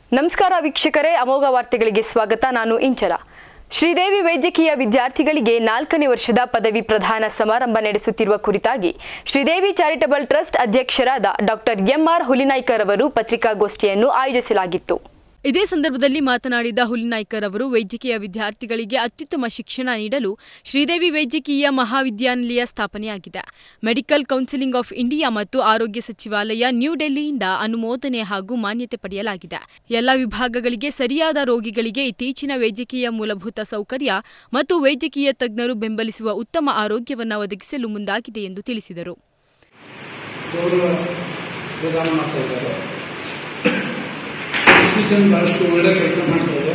ನಮಸ್ಕಾರ ವೀಕ್ಷಕರೇ ಅಮೋಘ ವಾರ್ತೆಗಳಿಗೆ ಸ್ವಾಗತ ನಾನು ಇಂಚಲ ಶ್ರೀದೇವಿ ವೈದ್ಯಕೀಯ ವಿದ್ಯಾರ್ಥಿಗಳಿಗೆ ನಾಲ್ಕನೇ ವರ್ಷದ ಪದವಿ ಪ್ರದಾನ ಸಮಾರಂಭ ನಡೆಸುತ್ತಿರುವ ಕುರಿತಾಗಿ ಶ್ರೀದೇವಿ ಚಾರಿಟಬಲ್ ಟ್ರಸ್ಟ್ ಅಧ್ಯಕ್ಷರಾದ ಡಾಕ್ಟರ್ ಎಂಆರ್ ಹುಲಿನಾಯ್ಕರ್ ಅವರು ಪತ್ರಿಕಾಗೋಷ್ಠಿಯನ್ನು ಆಯೋಜಿಸಲಾಗಿತ್ತು ಇದೇ ಸಂದರ್ಭದಲ್ಲಿ ಮಾತನಾಡಿದ ಹುಲಿನಾಯ್ಕರ್ ಅವರು ವೈದ್ಯಕೀಯ ವಿದ್ಯಾರ್ಥಿಗಳಿಗೆ ಅತ್ಯುತ್ತಮ ಶಿಕ್ಷಣ ನೀಡಲು ಶ್ರೀದೇವಿ ವೈದ್ಯಕೀಯ ಮಹಾವಿದ್ಯಾನಿಲಯ ಸ್ಥಾಪನೆಯಾಗಿದೆ ಮೆಡಿಕಲ್ ಕೌನ್ಸಿಲಿಂಗ್ ಆಫ್ ಇಂಡಿಯಾ ಮತ್ತು ಆರೋಗ್ಯ ಸಚಿವಾಲಯ ನ್ಯೂ ಡೆಲ್ಲಿಯಿಂದ ಅನುಮೋದನೆ ಹಾಗೂ ಮಾನ್ಯತೆ ಪಡೆಯಲಾಗಿದೆ ಎಲ್ಲ ವಿಭಾಗಗಳಿಗೆ ಸರಿಯಾದ ರೋಗಿಗಳಿಗೆ ಇತ್ತೀಚಿನ ವೈದ್ಯಕೀಯ ಮೂಲಭೂತ ಸೌಕರ್ಯ ಮತ್ತು ವೈದ್ಯಕೀಯ ತಜ್ಞರು ಬೆಂಬಲಿಸುವ ಉತ್ತಮ ಆರೋಗ್ಯವನ್ನು ಒದಗಿಸಲು ಮುಂದಾಗಿದೆ ಎಂದು ತಿಳಿಸಿದರು ಗೌರವ ಪ್ರದಾನ ಮಾಡ್ತಾ ಇದ್ದಾರೆ ಇನ್ಸ್ಟಿಟ್ಯೂಷನ್ ಭಾಳಷ್ಟು ಒಳ್ಳೆ ಕೆಲಸ ಮಾಡ್ತಾ ಇದೆ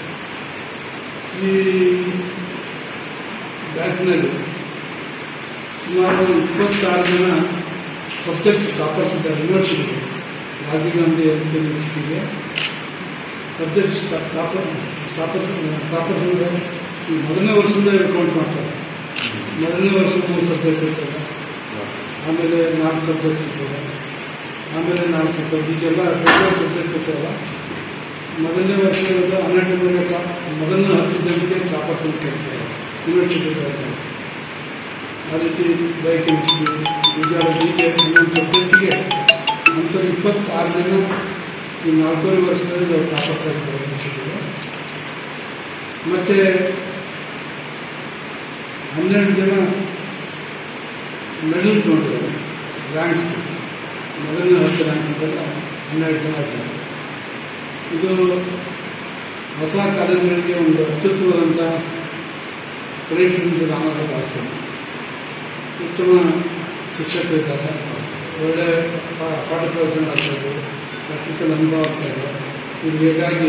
ಈ ಬ್ಯಾಂಕ್ನಲ್ಲಿ ಸುಮಾರು ಇಪ್ಪತ್ತಾರು ಜನ ಸಬ್ಜೆಕ್ಟ್ ಟಾಪರ್ಸ್ ಇದ್ದಾರೆ ಯೂನಿವರ್ಸಿಟಿಗೆ ರಾಜೀವ್ ಗಾಂಧಿ ಹೆಲ್ತ್ ಯೂನಿವರ್ಸಿಟಿಗೆ ಸಬ್ಜೆಕ್ಟ್ ಟಾಪರ್ ಟಾಪರ್ಸ್ ಟಾಪರ್ಸ್ ಅಂದರೆ ಈ ಮೊದಲನೇ ವರ್ಷದಿಂದ ಕೌಂಟ್ ಮಾಡ್ತಾರೆ ಮೊದಲನೇ ವರ್ಷ ಮೂರು ಸಬ್ಜೆಕ್ಟ್ ಇರ್ತದೆ ಆಮೇಲೆ ನಾಲ್ಕು ಸಬ್ಜೆಕ್ಟ್ ಇರ್ತದೆ ಆಮೇಲೆ ನಾಲ್ಕು ಸಬ್ಜೆಕ್ಟ್ ಈಗೆಲ್ಲ ಫೆಬ್ರವರಿ ಸಬ್ಜೆಕ್ಟ್ ಇರ್ತಾವಲ್ಲ ಮೊದಲನೇ ವರ್ಷದ ಹನ್ನೆರಡು ಕ್ಲಾ ಮೊದಲನೇ ಹತ್ತು ಜನಕ್ಕೆ ಟಾಪರ್ಸ್ ಅಂತ ಕರೀತಾರೆ ಯೂನಿವರ್ಸಿಟಿ ಆ ರೀತಿ ಬಯೋಕೆಮಿಸ್ಟ್ರಿ ಫಿಸಿಯಾಲಜಿ ಹೀಗೆ ಒಂದೊಂದು ಸಬ್ಜೆಕ್ಟಿಗೆ ಅಂಥವ್ರು ಇಪ್ಪತ್ತಾರು ಜನ ಈ ನಾಲ್ಕೂವರೆ ವರ್ಷದಲ್ಲಿ ಅವ್ರು ಟಾಪರ್ಸ್ ಆಗಿದ್ದಾರೆ ಯೂನಿವರ್ಸಿಟಿಗೆ ಮತ್ತು ಹನ್ನೆರಡು ಜನ ಮೆಡಲ್ ತೊಗೊಂಡಿದ್ದಾರೆ ರ್ಯಾಂಕ್ಸ್ ಮೊದಲನೇ ಹತ್ತು ರ್ಯಾಂಕ್ಗೆಲ್ಲ ಹನ್ನೆರಡು ಜನ ಇದ್ದಾರೆ ಇದು ಹೊಸ ಕಾಲೇಜುಗಳಿಗೆ ಒಂದು ಅತ್ಯುತ್ತಮವಾದಂಥ ಕ್ರೆಡಿಟ್ ನಾನಾದರೂ ಭಾವಿಸ್ತೇನೆ ಉತ್ತಮ ಶಿಕ್ಷಕರಿದ್ದಾರೆ ಒಳ್ಳೆ ಪಾ- ಪಾಠ ಪ್ರವಚನ ಆಗ್ತಾಯಿದೆ ಪ್ರಾಕ್ಟಿಕಲ್ ಅನುಭವ ಆಗ್ತಾಯಿದೆ ಇದು ಹೀಗಾಗಿ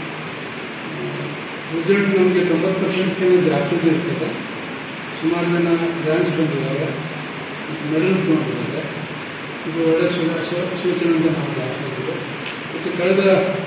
ರಿಸಲ್ಟ್ ನಮಗೆ ತೊಂಬತ್ತು ಪರ್ಸೆಂಟ್ಗಿಂತ ಜಾಸ್ತಿನೇ ಇರ್ತದೆ ಸುಮಾರು ಜನ ರ್ಯಾಂಕ್ಸ್ ಬಂದಿದ್ದಾರೆ ಮತ್ತು ಮೆಡಲ್ಸ್ ತೊಗೊಂಡಿದ್ದಾರೆ ಇದು ಒಳ್ಳೆಯ ಸು ಸು- ಸೂಚನೆ ಅಂತ ನಾವು ಭಾವಿಸ್ತಾ ಇದ್ದೀವಿ ಮತ್ತು ಕಳೆದ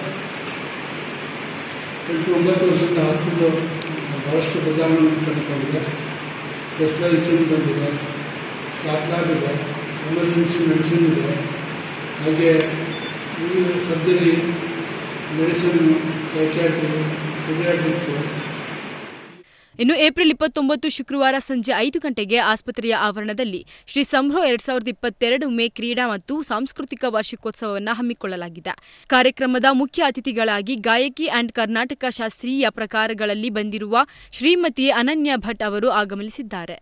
ಎಂಟು ಒಂಬತ್ತು ವರ್ಷದಿಂದ ಹಾಸ್ಪಿಟಲ್ ಭಾಳಷ್ಟು ಬದಲಾವಣೆ ಕಂಡುಕೊಂಡಿದೆ ಸ್ಪೆಷಲೈಸೇಷನ್ ಬಂದಿದೆ ಕ್ಯಾಥ್ಲಾಬ್ ಇದೆ ಎಮರ್ಜೆನ್ಸಿ ಮೆಡಿಸಿನ್ ಇದೆ ಹಾಗೆ ವಿವಿಧ ಸರ್ಜರಿ ಮೆಡಿಸಿನ್ ಸೈಕ್ಯಾಟ್ರಿ ಪೀಡಿಯಾಟ್ರಿಕ್ಸು ಇನ್ನು ಏಪ್ರಿಲ್ ಇಪ್ಪತ್ತೊಂಬತ್ತು ಶುಕ್ರವಾರ ಸಂಜೆ ಐದು ಗಂಟೆಗೆ ಆಸ್ಪತ್ರೆಯ ಆವರಣದಲ್ಲಿ ಶ್ರೀ ಸಂಭ್ರೋ ಎರಡ್ ಸಾವಿರದ ಇಪ್ಪತ್ತೆರಡು ಮೇ ಕ್ರೀಡಾ ಮತ್ತು ಸಾಂಸ್ಕೃತಿಕ ವಾರ್ಷಿಕೋತ್ಸವವನ್ನು ಹಮ್ಮಿಕೊಳ್ಳಲಾಗಿದೆ ಕಾರ್ಯಕ್ರಮದ ಮುಖ್ಯ ಅತಿಥಿಗಳಾಗಿ ಗಾಯಕಿ ಅಂಡ್ ಕರ್ನಾಟಕ ಶಾಸ್ತ್ರೀಯ ಪ್ರಕಾರಗಳಲ್ಲಿ ಬಂದಿರುವ ಶ್ರೀಮತಿ ಅನನ್ಯ ಭಟ್ ಅವರು ಆಗಮನಿಸಿದ್ದಾರೆ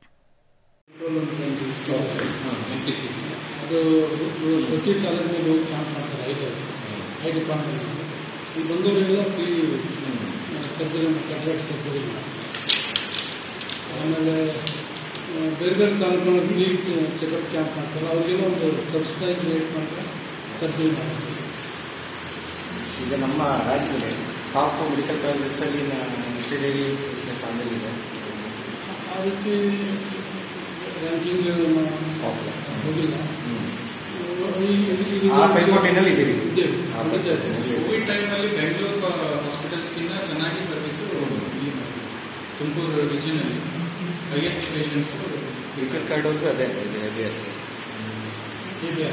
ಅದು ಪ್ರತಿ ಕಾಲೇಜಿನಲ್ಲಿ ಹೋಗಿ ಕ್ಯಾಂಪ್ ಮಾಡ್ತಾರೆ ಐದು ಐ ಡಿಪಾರ್ಟ್ಮೆಂಟ್ ಈ ಬಂದವರೆಲ್ಲ ಫ್ರೀ ಸರ್ಜರಿ ಕಟ್ರಾಕ್ಟ್ ಸರ್ಜರಿ ಮಾಡ್ತಾರೆ ಆಮೇಲೆ ಆ, ಬೇರೆ ಬೇರೆ ತಾಲೂಕಿನಲ್ಲಿ ಫ್ರೀ ಚೆಕಪ್ ಕ್ಯಾಂಪ್ ಮಾಡ್ತಾರೆ ಅವರಿಗೆಲ್ಲ ಒಂದು ಸಬ್ಸಿಡೈಸ್ ರೇಟ್ ಮಾಡ್ತಾರೆ ಸರ್ಜರಿ ಮಾಡ್ತಾರೆ ಈಗ ನಮ್ಮ ರಾಜ್ಯದಲ್ಲಿ ಟಾಪ್ ಮೆಡಿಕಲ್ ಕಾಲೇಜಸ್ಸಲ್ಲಿ ಶ್ರೀದೇವಿ ಬಿಸ್ನೆಸ್ ಆಮೇಲಿದೆ ಅದಕ್ಕೆ ರ್ಯಾಂಕಿಂಗ್ ಓಕೆ ಹೋಗಿಲ್ಲ ಹ್ಮ್. ಈ- ಈ- ಆ ಪೈಪೋಟಿನಲ್ಲಿ ಇದ್ದೀರಿ ಇದ್ದೇವೆ. ಆ ಪೈಪೋಟಿನಲ್ಲಿ ಇದ್ದೀರಿ. ಕೋವಿಡ್ ಟೈಮಲ್ಲಿ ಬೆಂಗಳೂರು ಹಾಸ್ಪಿಟಲ್ಸ್ಗಿಂತ ಚೆನ್ನಾಗಿ ಸರ್ವಿಸು ಈ ತುಮಕೂರು ರಿಜಿನಲ್ಲಿ highest patients B P L card ಅವ್ರಿಗೂ ಅದೇ ಇದೆ ಎ ಬಿ ಆರ್ ಕೆ ಇದೆ.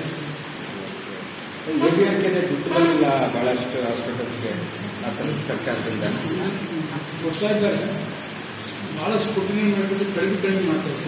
ಎ ಬಿ ಆರ್ ಕೆದೆ ದುಡ್ಡು ಬಂದಿಲ್ಲ ಭಾಳಷ್ಟು ಹಾಸ್ಪಿಟಲ್ಸ್ಗೆ ಅದನ್ನು ಸರ್ಕಾರದಿಂದ ಕೊಡ್ತಾ ಇದ್ದಾರೆ ಭಾಳ ಸ್ಕೂಟಿನಿ ಮಾಡಿಬಿಟ್ಟು ಕಡಿಮೆ ಕಡಿಮೆ ಮಾಡ್ತಾ ಇದ್ದಾರೆ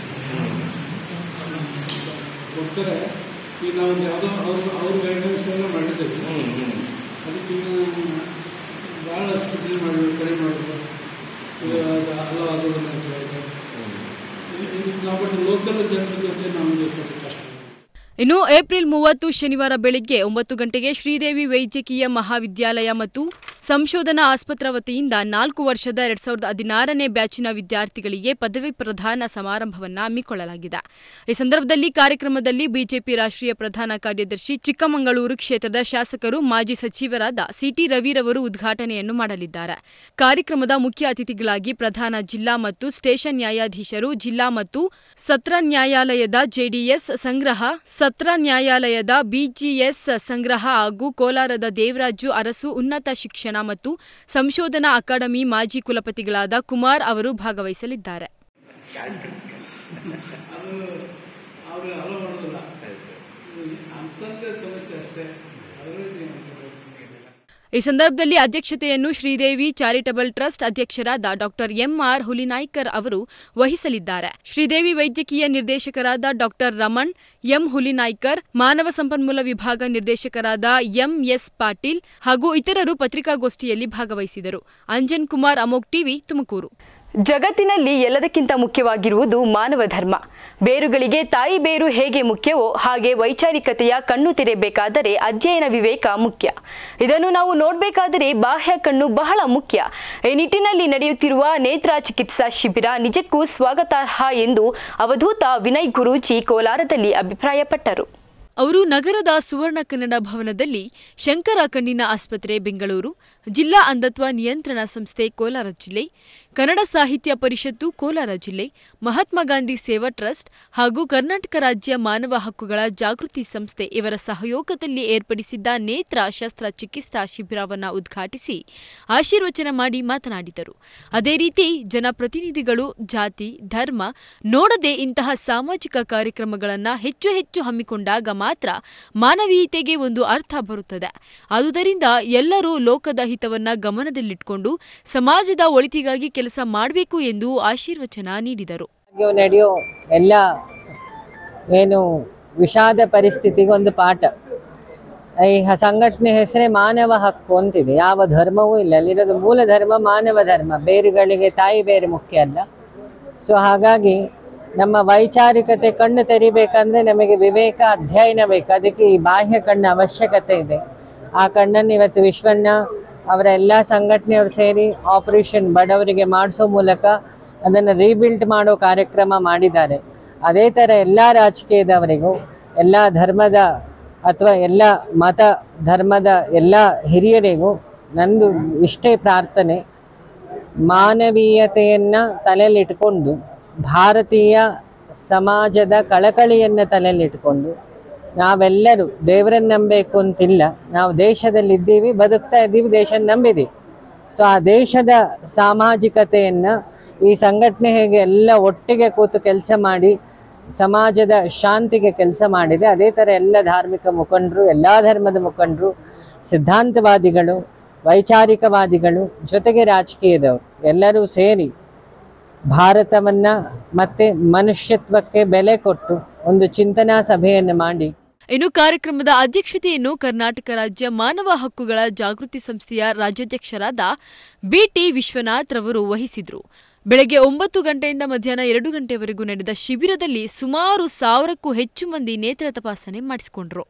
ಕೊಡ್ತಾರೆ ಈಗ ನಾವು ಒಂದು ಯಾವುದೋ ಅವ್ರ ಅವ್ರ ಗೈಡ್ಲೈನ್ಸ್ಗಳನ್ನ ಮಾಡಿದ್ದೇವೆ ಹ್ಮ್, ಹ್ಮ್. ಅದಕ್ಕಿನ್ನ ಭಾಳ ಸ್ಕೂಟಿನಿ ಮಾಡಬೇಕು ಕಡಿಮೆ ಮಾಡಬೇಕು ಇದು ಅದು ಅಲ್ಲವಾಗೋದಿಲ್ಲ ಅಂತ ಹೇಳಿದ್ರೆ ಹ್ಮ್. ಇದು ನಾವು ಬಟ್ ಲೋಕಲ್ ಜನರ ಜೊತೆ ನಮಗೆ ಸ್ವಲ್ಪ ಕಷ್ಟ ಇನ್ನು ಏಪ್ರಿಲ್ ಮೂವತ್ತು ಶನಿವಾರ ಬೆಳಗ್ಗೆ ಒಂಬತ್ತು ಗಂಟೆಗೆ ಶ್ರೀದೇವಿ ವೈದ್ಯಕೀಯ ಮಹಾವಿದ್ಯಾಲಯ ಮತ್ತು ಸಂಶೋಧನಾ ಆಸ್ಪತ್ರೆ ವತಿಯಿಂದ ನಾಲ್ಕು ವರ್ಷದ ಎರಡ್ ಸಾವಿರದ ಹದಿನಾರನೇ ಬ್ಯಾಚಿನ ವಿದ್ಯಾರ್ಥಿಗಳಿಗೆ ಪದವಿ ಪ್ರದಾನ ಸಮಾರಂಭವನ್ನು ಹಮ್ಮಿಕೊಳ್ಳಲಾಗಿದೆ ಈ ಸಂದರ್ಭದಲ್ಲಿ ಕಾರ್ಯಕ್ರಮದಲ್ಲಿ ಬಿಜೆಪಿ ರಾಷ್ಟ್ರೀಯ ಪ್ರಧಾನ ಕಾರ್ಯದರ್ಶಿ ಚಿಕ್ಕಮಗಳೂರು ಕ್ಷೇತ್ರದ ಶಾಸಕರು ಮಾಜಿ ಸಚಿವರಾದ ಸಿಟಿ ರವಿರವರು ಉದ್ಘಾಟನೆಯನ್ನು ಮಾಡಲಿದ್ದಾರೆ ಕಾರ್ಯಕ್ರಮದ ಮುಖ್ಯ ಅತಿಥಿಗಳಾಗಿ ಪ್ರಧಾನ ಜಿಲ್ಲಾ ಮತ್ತು ಸ್ಟೇಷನ್ ನ್ಯಾಯಾಧೀಶರು ಜಿಲ್ಲಾ ಮತ್ತು ಸತ್ರ ನ್ಯಾಯಾಲಯದ ಜೆಡಿಎಸ್ ಸಂಗ್ರಹ ಸತ್ರ ನ್ಯಾಯಾಲಯದ ಬಿಜಿಎಸ್ ಸಂಗ್ರಹ ಹಾಗೂ ಕೋಲಾರದ ದೇವರಾಜು ಅರಸು ಉನ್ನತ ಶಿಕ್ಷಣ ಮತ್ತು ಸಂಶೋಧನಾ ಅಕಾಡೆಮಿ ಮಾಜಿ ಕುಲಪತಿಗಳಾದ ಕುಮಾರ್ ಅವರು ಭಾಗವಹಿಸಲಿದ್ದಾರೆ ಅದು ಅವರು ಅಲೋ ಮಾಡೋದಿಲ್ಲ ಅಂತಂದೇ ಸಮಸ್ಯೆ ಅಷ್ಟೇ ಅದರಲ್ಲಿ ಈ ಸಂದರ್ಭದಲ್ಲಿ ಅಧ್ಯಕ್ಷತೆಯನ್ನು ಶ್ರೀದೇವಿ ಚಾರಿಟಬಲ್ ಟ್ರಸ್ಟ್ ಅಧ್ಯಕ್ಷರಾದ ಡಾಕ್ಟರ್ ಎಂಆರ್ ಹುಲಿನಾಯ್ಕರ್ ಅವರು ವಹಿಸಲಿದ್ದಾರೆ ಶ್ರೀದೇವಿ ವೈದ್ಯಕೀಯ ನಿರ್ದೇಶಕರಾದ ಡಾಕ್ಟರ್ ರಮಣ್ ಎಂ ಹುಲಿನಾಯ್ಕರ್ ಮಾನವ ಸಂಪನ್ಮೂಲ ವಿಭಾಗ ನಿರ್ದೇಶಕರಾದ ಎಂಎಸ್ ಪಾಟೀಲ್ ಹಾಗೂ ಇತರರು ಪತ್ರಿಕಾಗೋಷ್ಠಿಯಲ್ಲಿ ಭಾಗವಹಿಸಿದರು ಅಂಜನ್ ಕುಮಾರ್ ಅಮೋಕ್ ಟಿವಿ ತುಮಕೂರು ಜಗತ್ತಿನಲ್ಲಿ ಎಲ್ಲದಕ್ಕಿಂತ ಮುಖ್ಯವಾಗಿರುವುದು ಮಾನವ ಧರ್ಮ ಬೇರುಗಳಿಗೆ ತಾಯಿ ಬೇರು ಹೇಗೆ ಮುಖ್ಯವೋ ಹಾಗೆ ವೈಚಾರಿಕತೆಯ ಕಣ್ಣು ತೆರೆಯಬೇಕಾದರೆ ಅಧ್ಯಯನ ವಿವೇಕ ಮುಖ್ಯ ಇದನ್ನು ನಾವು ನೋಡಬೇಕಾದರೆ ಬಾಹ್ಯ ಕಣ್ಣು ಬಹಳ ಮುಖ್ಯ ಈ ನಿಟ್ಟಿನಲ್ಲಿ ನಡೆಯುತ್ತಿರುವ ನೇತ್ರ ಚಿಕಿತ್ಸಾ ಶಿಬಿರ ನಿಜಕ್ಕೂ ಸ್ವಾಗತಾರ್ಹ ಎಂದು ಅವಧೂತ ವಿನಯ್ ಗುರೂಜಿ ಕೋಲಾರದಲ್ಲಿ ಅಭಿಪ್ರಾಯಪಟ್ಟರು ಅವರು ನಗರದ ಸುವರ್ಣ ಕನ್ನಡ ಭವನದಲ್ಲಿ ಶಂಕರ ಕಣ್ಣಿನ ಆಸ್ಪತ್ರೆ ಬೆಂಗಳೂರು ಜಿಲ್ಲಾ ಅಂಧತ್ವ ನಿಯಂತ್ರಣ ಸಂಸ್ಥೆ ಕೋಲಾರ ಜಿಲ್ಲೆ ಕನ್ನಡ ಸಾಹಿತ್ಯ ಪರಿಷತ್ತು ಕೋಲಾರ ಜಿಲ್ಲೆ ಮಹಾತ್ಮ ಗಾಂಧಿ ಸೇವಾ ಟ್ರಸ್ಟ್ ಹಾಗೂ ಕರ್ನಾಟಕ ರಾಜ್ಯ ಮಾನವ ಹಕ್ಕುಗಳ ಜಾಗೃತಿ ಸಂಸ್ಥೆ ಇವರ ಸಹಯೋಗದಲ್ಲಿ ಏರ್ಪಡಿಸಿದ್ದ ನೇತ್ರ ಶಸ್ತ್ರ ಚಿಕಿತ್ಸಾ ಶಿಬಿರವನ್ನು ಉದ್ಘಾಟಿಸಿ ಆಶೀರ್ವಚನ ಮಾಡಿ ಮಾತನಾಡಿದರು ಅದೇ ರೀತಿ ಜನಪ್ರತಿನಿಧಿಗಳು ಜಾತಿ ಧರ್ಮ ನೋಡದೆ ಇಂತಹ ಸಾಮಾಜಿಕ ಕಾರ್ಯಕ್ರಮಗಳನ್ನು ಹೆಚ್ಚು ಹೆಚ್ಚು ಹಮ್ಮಿಕೊಂಡಾಗ ಮಾತ್ರ ಮಾನವೀಯತೆಗೆ ಒಂದು ಅರ್ಥ ಬರುತ್ತದೆ ಆದುದರಿಂದ ಎಲ್ಲರೂ ಲೋಕದ ಹಿತವನ್ನ ಗಮನದಲ್ಲಿಟ್ಕೊಂಡು ಸಮಾಜದ ಒಳಿತಿಗಾಗಿ ಕೆಲಸ ಮಾಡಬೇಕು ಎಂದು ಆಶೀರ್ವಚನ ನೀಡಿದರು ಹಾಗೆ ನಡೆಯೋ ಎಲ್ಲ ಏನು ವಿಷಾದ ಪರಿಸ್ಥಿತಿಗೆ ಒಂದು ಪಾಠ ಈ ಹ- ಸಂಘಟನೆ ಹೆಸರೇ ಮಾನವ ಹಕ್ಕು ಅಂತಿದೆ ಯಾವ ಧರ್ಮವೂ ಇಲ್ಲ ಅಲ್ಲಿರೋದು ಮೂಲ ಧರ್ಮ ಮಾನವ ಧರ್ಮ ಬೇರುಗಳಿಗೆ ತಾಯಿ ಬೇರೆ ಮುಖ್ಯ ಅಲ್ಲ ಸೊ ಹಾಗಾಗಿ ನಮ್ಮ ವೈಚಾರಿಕತೆ ಕಣ್ಣು ತೆರಿಬೇಕಂದ್ರೆ ನಮಗೆ ವಿವೇಕ ಅಧ್ಯಯನ ಬೇಕು ಅದಕ್ಕೆ ಈ ಬಾಹ್ಯ ಕಣ್ಣ ಅವಶ್ಯಕತೆ ಇದೆ ಆ ಕಣ್ಣನ್ನು ಇವತ್ತು ವಿಶ್ವನ್ನ ಅವರ ಎಲ್ಲ ಸಂಘಟನೆಯವರು ಸೇರಿ ಆಪರೇಷನ್ ಬಡವರಿಗೆ ಮಾಡಿಸೋ ಮೂಲಕ ಅದನ್ನು ರೀಬಿಲ್ಟ್ ಮಾಡೋ ಕಾರ್ಯಕ್ರಮ ಮಾಡಿದ್ದಾರೆ ಅದೇ ಥರ ಎಲ್ಲ ರಾಜಕೀಯದವರಿಗೂ ಎಲ್ಲ ಧರ್ಮದ ಅಥವಾ ಎಲ್ಲ ಮತ ಧರ್ಮದ ಎಲ್ಲ ಹಿರಿಯರಿಗೂ ನಂದು ಇಷ್ಟೇ ಪ್ರಾರ್ಥನೆ ಮಾನವೀಯತೆಯನ್ನು ತಲೆಯಲ್ಲಿಟ್ಕೊಂಡು ಭಾರತೀಯ ಸಮಾಜದ ಕಳಕಳಿಯನ್ನು ತಲೆಯಲ್ಲಿಟ್ಕೊಂಡು ನಾವೆಲ್ಲರೂ ದೇವರನ್ನು ನಂಬಬೇಕು ಅಂತಿಲ್ಲ ನಾವು ದೇಶದಲ್ಲಿದ್ದೀವಿ ಬದುಕ್ತಾ ಇದ್ದೀವಿ ದೇಶ ನಂಬಿದ್ದೀವಿ ಸೊ ಆ ದೇಶದ ಸಾಮಾಜಿಕತೆಯನ್ನು ಈ ಸಂಘಟನೆ ಹೇಗೆ ಎಲ್ಲ ಒಟ್ಟಿಗೆ ಕೂತು ಕೆಲಸ ಮಾಡಿ ಸಮಾಜದ ಶಾಂತಿಗೆ ಕೆಲಸ ಮಾಡಿದೆ ಅದೇ ಥರ ಎಲ್ಲ ಧಾರ್ಮಿಕ ಮುಖಂಡರು ಎಲ್ಲ ಧರ್ಮದ ಮುಖಂಡರು ಸಿದ್ಧಾಂತವಾದಿಗಳು ವೈಚಾರಿಕವಾದಿಗಳು ಜೊತೆಗೆ ರಾಜಕೀಯದವರು ಎಲ್ಲರೂ ಸೇರಿ ಭಾರತವನ್ನು ಮತ್ತೆ ಮನುಷ್ಯತ್ವಕ್ಕೆ ಬೆಲೆ ಕೊಟ್ಟು ಒಂದು ಚಿಂತನಾ ಸಭೆಯನ್ನು ಮಾಡಿ ಇನ್ನು ಕಾರ್ಯಕ್ರಮದ ಅಧ್ಯಕ್ಷತೆಯನ್ನು ಕರ್ನಾಟಕ ರಾಜ್ಯ ಮಾನವ ಹಕ್ಕುಗಳ ಜಾಗೃತಿ ಸಂಸ್ಥೆಯ ರಾಜ್ಯಾಧ್ಯಕ್ಷರಾದ ಬಿಟಿ ವಿಶ್ವನಾಥ್ ರವರು ವಹಿಸಿದ್ರು ಬೆಳಗ್ಗೆ ಒಂಬತ್ತು ಗಂಟೆಯಿಂದ ಮಧ್ಯಾಹ್ನ ಎರಡು ಗಂಟೆವರೆಗೂ ನಡೆದ ಶಿಬಿರದಲ್ಲಿ ಸುಮಾರು ಸಾವಿರಕ್ಕೂ ಹೆಚ್ಚು ಮಂದಿ ನೇತ್ರ ತಪಾಸಣೆ ಮಾಡಿಸಿಕೊಂಡ್ರು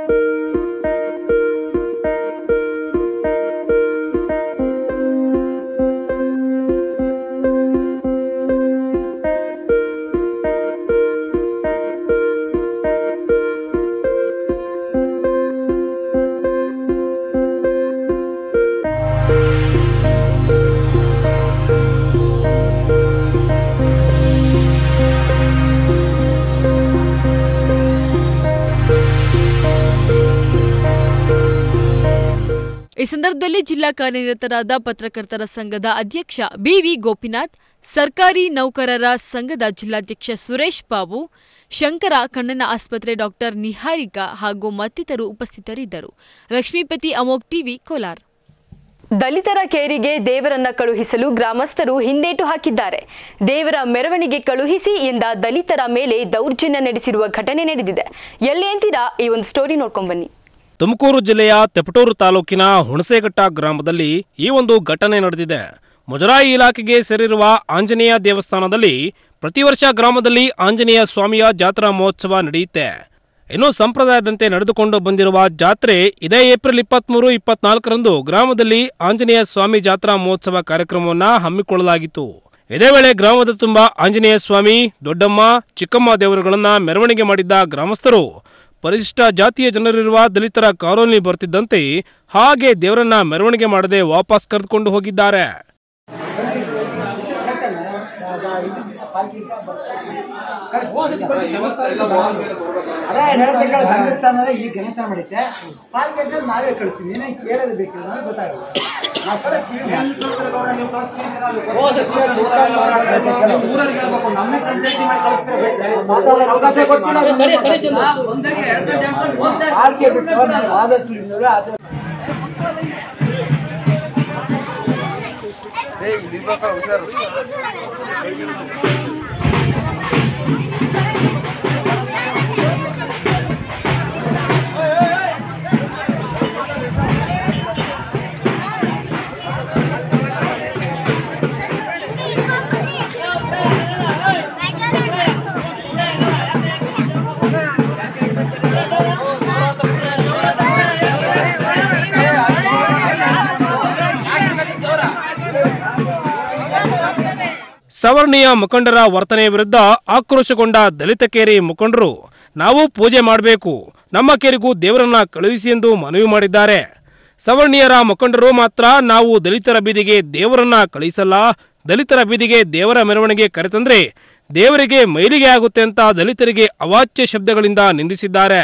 ಈ ಸಂದರ್ಭದಲ್ಲಿ ಜಿಲ್ಲಾ ಕಾರ್ಯನಿರತರಾದ ಪತ್ರಕರ್ತರ ಸಂಘದ ಅಧ್ಯಕ್ಷ ಬಿವಿ ಗೋಪಿನಾಥ್ ಸರ್ಕಾರಿ ನೌಕರರ ಸಂಘದ ಜಿಲ್ಲಾಧ್ಯಕ್ಷ ಸುರೇಶ್ ಬಾಬು ಶಂಕರ ಕಣ್ಣನ ಆಸ್ಪತ್ರೆ ಡಾಕ್ಟರ್ ನಿಹಾರಿಕಾ ಹಾಗೂ ಮತ್ತಿತರರು ಉಪಸ್ಥಿತರಿದ್ದರು ಲಕ್ಷ್ಮೀಪತಿ ಅಮೋಕ್ ಟಿವಿ ಕೋಲಾರ್ ದಲಿತರ ಕೇರಿಗೆ ದೇವರನ್ನ ಕಳುಹಿಸಲು ಗ್ರಾಮಸ್ಥರು ಹಿಂದೇಟು ಹಾಕಿದ್ದಾರೆ ದೇವರ ಮೆರವಣಿಗೆ ಕಳುಹಿಸಿ ಎಂದ ದಲಿತರ ಮೇಲೆ ದೌರ್ಜನ್ಯ ನಡೆಸಿರುವ ಘಟನೆ ನಡೆದಿದೆ ಎಲ್ಲಿ ಅಂತೀರಾ ಈ ಒಂದು ಸ್ಟೋರಿ ನೋಡ್ಕೊಂಡ್ ಬನ್ನಿ ತುಮಕೂರು ಜಿಲ್ಲೆಯ ತೆಪಟೂರು ತಾಲೂಕಿನ ಹುಣಸೇಘಟ್ಟ ಗ್ರಾಮದಲ್ಲಿ ಈ ಒಂದು ಘಟನೆ ನಡೆದಿದೆ ಮುಜರಾಯಿ ಇಲಾಖೆಗೆ ಸೇರಿರುವ ಆಂಜನೇಯ ದೇವಸ್ಥಾನದಲ್ಲಿ ಪ್ರತಿ ವರ್ಷ ಗ್ರಾಮದಲ್ಲಿ ಆಂಜನೇಯ ಸ್ವಾಮಿಯ ಜಾತ್ರಾ ಮಹೋತ್ಸವ ನಡೆಯುತ್ತೆ ಇನ್ನು ಸಂಪ್ರದಾಯದಂತೆ ನಡೆದುಕೊಂಡು ಬಂದಿರುವ ಜಾತ್ರೆ ಇದೇ ಏಪ್ರಿಲ್ ಇಪ್ಪತ್ಮೂರು ಇಪ್ಪತ್ನಾಲ್ಕರಂದು ಗ್ರಾಮದಲ್ಲಿ ಆಂಜನೇಯ ಸ್ವಾಮಿ ಜಾತ್ರಾ ಮಹೋತ್ಸವ ಕಾರ್ಯಕ್ರಮವನ್ನ ಹಮ್ಮಿಕೊಳ್ಳಲಾಗಿತ್ತು ಇದೇ ವೇಳೆ ಗ್ರಾಮದ ತುಂಬ ಆಂಜನೇಯ ಸ್ವಾಮಿ ದೊಡ್ಡಮ್ಮ ಚಿಕ್ಕಮ್ಮ ದೇವರುಗಳನ್ನ ಮೆರವಣಿಗೆ ಮಾಡಿದ್ದ ಗ್ರಾಮಸ್ಥರು ಪರಿಶಿಷ್ಟ ಜಾತಿಯ ಜನರಿರುವ ದಲಿತರ ಕಾಲೋನಿ ಬರ್ತಿದ್ದಂತೆ ಹಾಗೆ ದೇವರನ್ನ ಮೆರವಣಿಗೆ ಮಾಡದೆ ವಾಪಸ್ ಕರೆದುಕೊಂಡು ಹೋಗಿದ್ದಾರೆ ಅದೇ ಹೇಳ್ಬೇಕಲ್ಲ ಧರ್ಮಸ್ಥಾನದ ಈ ಗಣೇಶ ಮಾಡಿದ್ದೆ ಪಾಲ್ಗೆ ಅಂತ ನಾವೇ ಕಳಿಸ್ತೀವಿ ಏನೇ ಕೇಳೋದು ಬೇಕಿಲ್ಲ ನನಗೆ ಗೊತ್ತಾಗಲ್ಲ ನಾವು ಕಳಿಸ್ತೀವಿ ನೀವು ಕಳಿಸ್ತೀವಿ ಅಂದ್ರೆ ಅದು ನಮ್ಮೇ ಸಂದೇಶ ಮಾಡಿ ಕಳಿಸ್ತಾರೆ ಮಾತಾಡೋದು ಅವಕಾಶ ಕೊಟ್ಟಿಲ್ಲ ಪಾಲ್ಗೆ ಬಿಟ್ಟು ಆದಷ್ಟು ಇದ್ದವ್ರು ಆದಷ್ಟು ಸವರ್ಣೀಯ ಮುಖಂಡರ ವರ್ತನೆ ವಿರುದ್ಧ ಆಕ್ರೋಶಗೊಂಡ ದಲಿತ ಕೇರಿ ಮುಖಂಡರು ನಾವು ಪೂಜೆ ಮಾಡಬೇಕು ನಮ್ಮ ಕೇರಿಗೂ ದೇವರನ್ನ ಕಳುಹಿಸಿ ಎಂದು ಮನವಿ ಮಾಡಿದ್ದಾರೆ ಸವರ್ಣೀಯರ ಮುಖಂಡರು ಮಾತ್ರ ನಾವು ದಲಿತರ ಬೀದಿಗೆ ದೇವರನ್ನ ಕಳುಹಿಸಲ್ಲ ದಲಿತರ ಬೀದಿಗೆ ದೇವರ ಮೆರವಣಿಗೆ ಕರೆತಂದ್ರೆ ದೇವರಿಗೆ ಮೈಲಿಗೆ ಆಗುತ್ತೆ ಅಂತ ದಲಿತರಿಗೆ ಅವಾಚ್ಯ ಶಬ್ದಗಳಿಂದ ನಿಂದಿಸಿದ್ದಾರೆ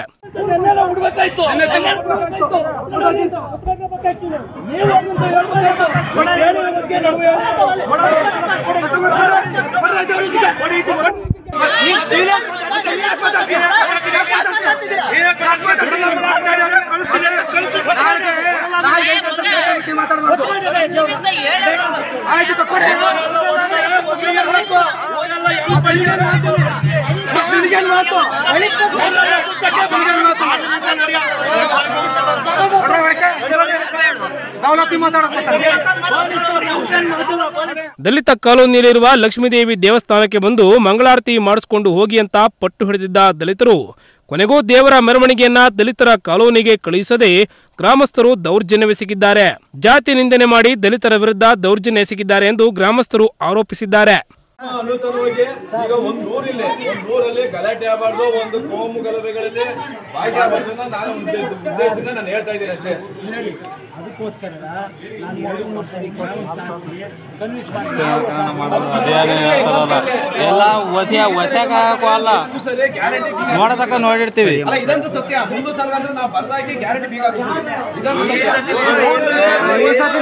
ದಲಿತ ಕಾಲೋನಿಯಲ್ಲಿರುವ ಲಕ್ಷ್ಮೀದೇವಿ ದೇವಸ್ಥಾನಕ್ಕೆ ಬಂದು ಮಂಗಳಾರತಿ ಮಾಡಿಸಿಕೊಂಡು ಹೋಗಿ ಅಂತ ಪಟ್ಟು ಹಿಡಿದಿದ್ದ ದಲಿತರು ಕೊನೆಗೂ ದೇವರ ಮೆರವಣಿಗೆಯನ್ನ ದಲಿತರ ಕಾಲೋನಿಗೆ ಕಳುಹಿಸದೆ ಗ್ರಾಮಸ್ಥರು ದೌರ್ಜನ್ಯವೆಸಗಿದ್ದಾರೆ ಜಾತಿ ನಿಂದನೆ ಮಾಡಿ ದಲಿತರ ವಿರುದ್ಧ ದೌರ್ಜನ್ಯ ಎಸಗಿದ್ದಾರೆ ಎಂದು ಗ್ರಾಮಸ್ಥರು ಆರೋಪಿಸಿದ್ದಾರೆ ಅನುತನವಾಗಿ ಈಗ ಒಂದು ಊರಿಲ್ಲಿ ಒಂದು ಊರಲ್ಲಿ ಗಲಾಟೆ ಆಗಬಾರ್ದು ಒಂದು ಕೋಮು ಗಲಭೆಗಳಲ್ಲಿ ಭಾಗಿಯಾಗಬಾರ್ದು ಅಂತ ನಾನು ಉದ್ದೇಶ ಉದ್ದೇಶದಿಂದ ನಾನು ಹೇಳ್ತಾ ಇದ್ದೀನಿ ಅಷ್ಟೇ ಅದಕ್ಕೋಸ್ಕರ ನಾನು ಎರಡು ಮೂರು ಸರಿ ಕನ್ವಿನ್ಸ್ ಅದೇನು ಹೇಳ್ತಾರಲ್ಲ ಎಲ್ಲ ಹೊಸ ಹೊಸ್ಯಾಕ ಅಲ್ಲ ಸರಿ ಗ್ಯಾರಂಟಿ ನೋಡತಕ್ಕ ನೋಡಿರ್ತೀವಿ ಅಲ್ಲ ಇದಂತೂ ಸತ್ಯ ಮುಂದೆ ಸಲ ಅಂದ್ರೆ ನಾವು ಬರ್ದಾಗಿ ಗ್ಯಾರಂಟಿ ಬೀಗ ಹಾಕಿಸ್ತೀವಿ. ಇದಂತೂ ಸತ್ಯ.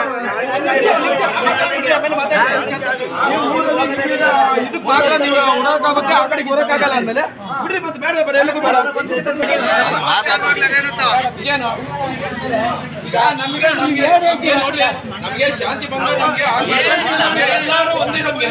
ಆಮೇಲೆ ಮಾತಾಡ್ತೀನಿ. ನೀವು ಊರಲ್ಲಿ ಇದ್ದೀರಾ, ಇದಕ್ಕೆ ಮಾತ್ರ ನೀವು ಉಡೋಕ್ಕಾಗುತ್ತೆ, ಆ ಕಡೆಗೆ ಬರೋಕ್ಕಾಗಲ್ಲ ಅಂದ್ಮೇಲೆ ಬಿಡ್ರಿ ಮತ್ತೆ ಬೇಡ ಬೇಡ ಎಲ್ಲಕ್ಕೂ ಬೇಡ ಏನು ಈಗ ನಮ್ಗೆ ನಮ್ಗೆ ನಮ್ಗೆ ನೋಡ್ರಿ ನಮ್ಗೆ ಶಾಂತಿ ಬಂದ ನಮ್ಗೆ ಆಗ್ಬೇಕು. ನಮ್ಗೆ ಎಲ್ಲರೂ ಒಂದೇ ನಮ್ಗೆ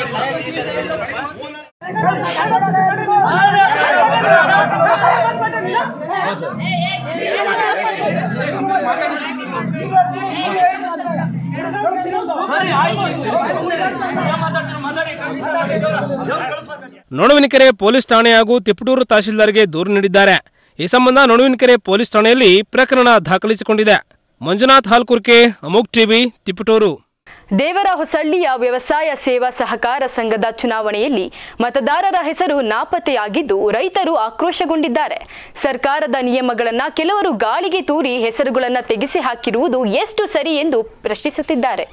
ನೊಣವಿನಕೆರೆ ಪೊಲೀಸ್ ಠಾಣೆ ಹಾಗೂ ತಿಪಟೂರು ತಹಶೀಲ್ದಾರ್ಗೆ ದೂರು ನೀಡಿದ್ದಾರೆ ಈ ಸಂಬಂಧ ನೊಣವಿನಕೆರೆ ಪೊಲೀಸ್ ಠಾಣೆಯಲ್ಲಿ ಪ್ರಕರಣ ದಾಖಲಿಸಿಕೊಂಡಿದೆ ಮಂಜುನಾಥ್ ಹಾಲ್ಕುರ್ಕೆ ಅಮೋಕ್ ಟಿವಿ ತಿಪಟೂರು ದೇವರ ಹೊಸಳ್ಳಿಯ ವ್ಯವಸಾಯ ಸೇವಾ ಸಹಕಾರ ಸಂಘದ ಚುನಾವಣೆಯಲ್ಲಿ ಮತದಾರರ ಹೆಸರು ನಾಪತ್ತೆಯಾಗಿದ್ದು ರೈತರು ಆಕ್ರೋಶಗೊಂಡಿದ್ದಾರೆ ಸರ್ಕಾರದ ನಿಯಮಗಳನ್ನು ಕೆಲವರು ಗಾಳಿಗೆ ತೂರಿ ಹೆಸರುಗಳನ್ನು ತೆಗೆಸಿ ಹಾಕಿರುವುದು ಎಷ್ಟು ಸರಿ ಎಂದು ಪ್ರಶ್ನಿಸುತ್ತಿದ್ದಾರೆ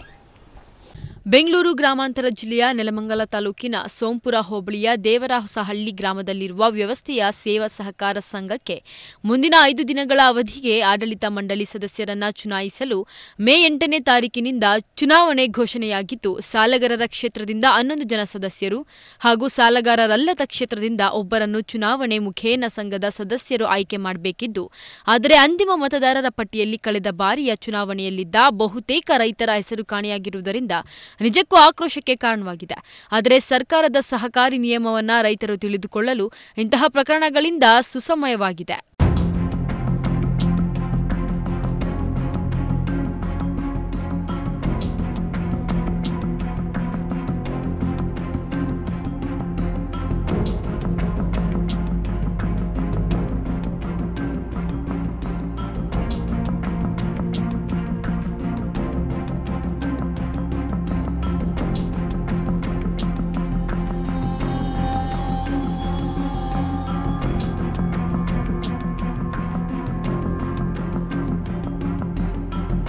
ಬೆಂಗಳೂರು ಗ್ರಾಮಾಂತರ ಜಿಲ್ಲೆಯ ನೆಲಮಂಗಲ ತಾಲೂಕಿನ ಸೋಂಪುರ ಹೋಬಳಿಯ ದೇವರಹೊಸಹಳ್ಳಿ ಗ್ರಾಮದಲ್ಲಿರುವ ವ್ಯವಸ್ಥೆಯ ಸೇವಾ ಸಹಕಾರ ಸಂಘಕ್ಕೆ ಮುಂದಿನ ಐದು ದಿನಗಳ ಅವಧಿಗೆ ಆಡಳಿತ ಮಂಡಳಿ ಸದಸ್ಯರನ್ನ ಚುನಾಯಿಸಲು ಮೇ ಎಂಟನೇ ತಾರೀಕಿನಿಂದ ಚುನಾವಣೆ ಘೋಷಣೆಯಾಗಿದ್ದು ಸಾಲಗಾರರ ಕ್ಷೇತ್ರದಿಂದ ಹನ್ನೊಂದು ಜನ ಸದಸ್ಯರು ಹಾಗೂ ಸಾಲಗಾರರಲ್ಲದ ಕ್ಷೇತ್ರದಿಂದ ಒಬ್ಬರನ್ನು ಚುನಾವಣೆ ಮುಖೇನ ಸಂಘದ ಸದಸ್ಯರು ಆಯ್ಕೆ ಮಾಡಬೇಕಿದ್ದು ಆದರೆ ಅಂತಿಮ ಮತದಾರರ ಪಟ್ಟಿಯಲ್ಲಿ ಕಳೆದ ಬಾರಿಯ ಚುನಾವಣೆಯಲ್ಲಿದ್ದ ಬಹುತೇಕ ರೈತರ ಹೆಸರು ಕಾಣೆಯಾಗಿರುವುದರಿಂದ ನಿಜಕ್ಕೂ ಆಕ್ರೋಶಕ್ಕೆ ಕಾರಣವಾಗಿದೆ ಆದರೆ ಸರ್ಕಾರದ ಸಹಕಾರಿ ನಿಯಮವನ್ನ ರೈತರು ತಿಳಿದುಕೊಳ್ಳಲು ಇಂತಹ ಪ್ರಕರಣಗಳಿಂದ ಸುಸಮಯವಾಗಿದೆ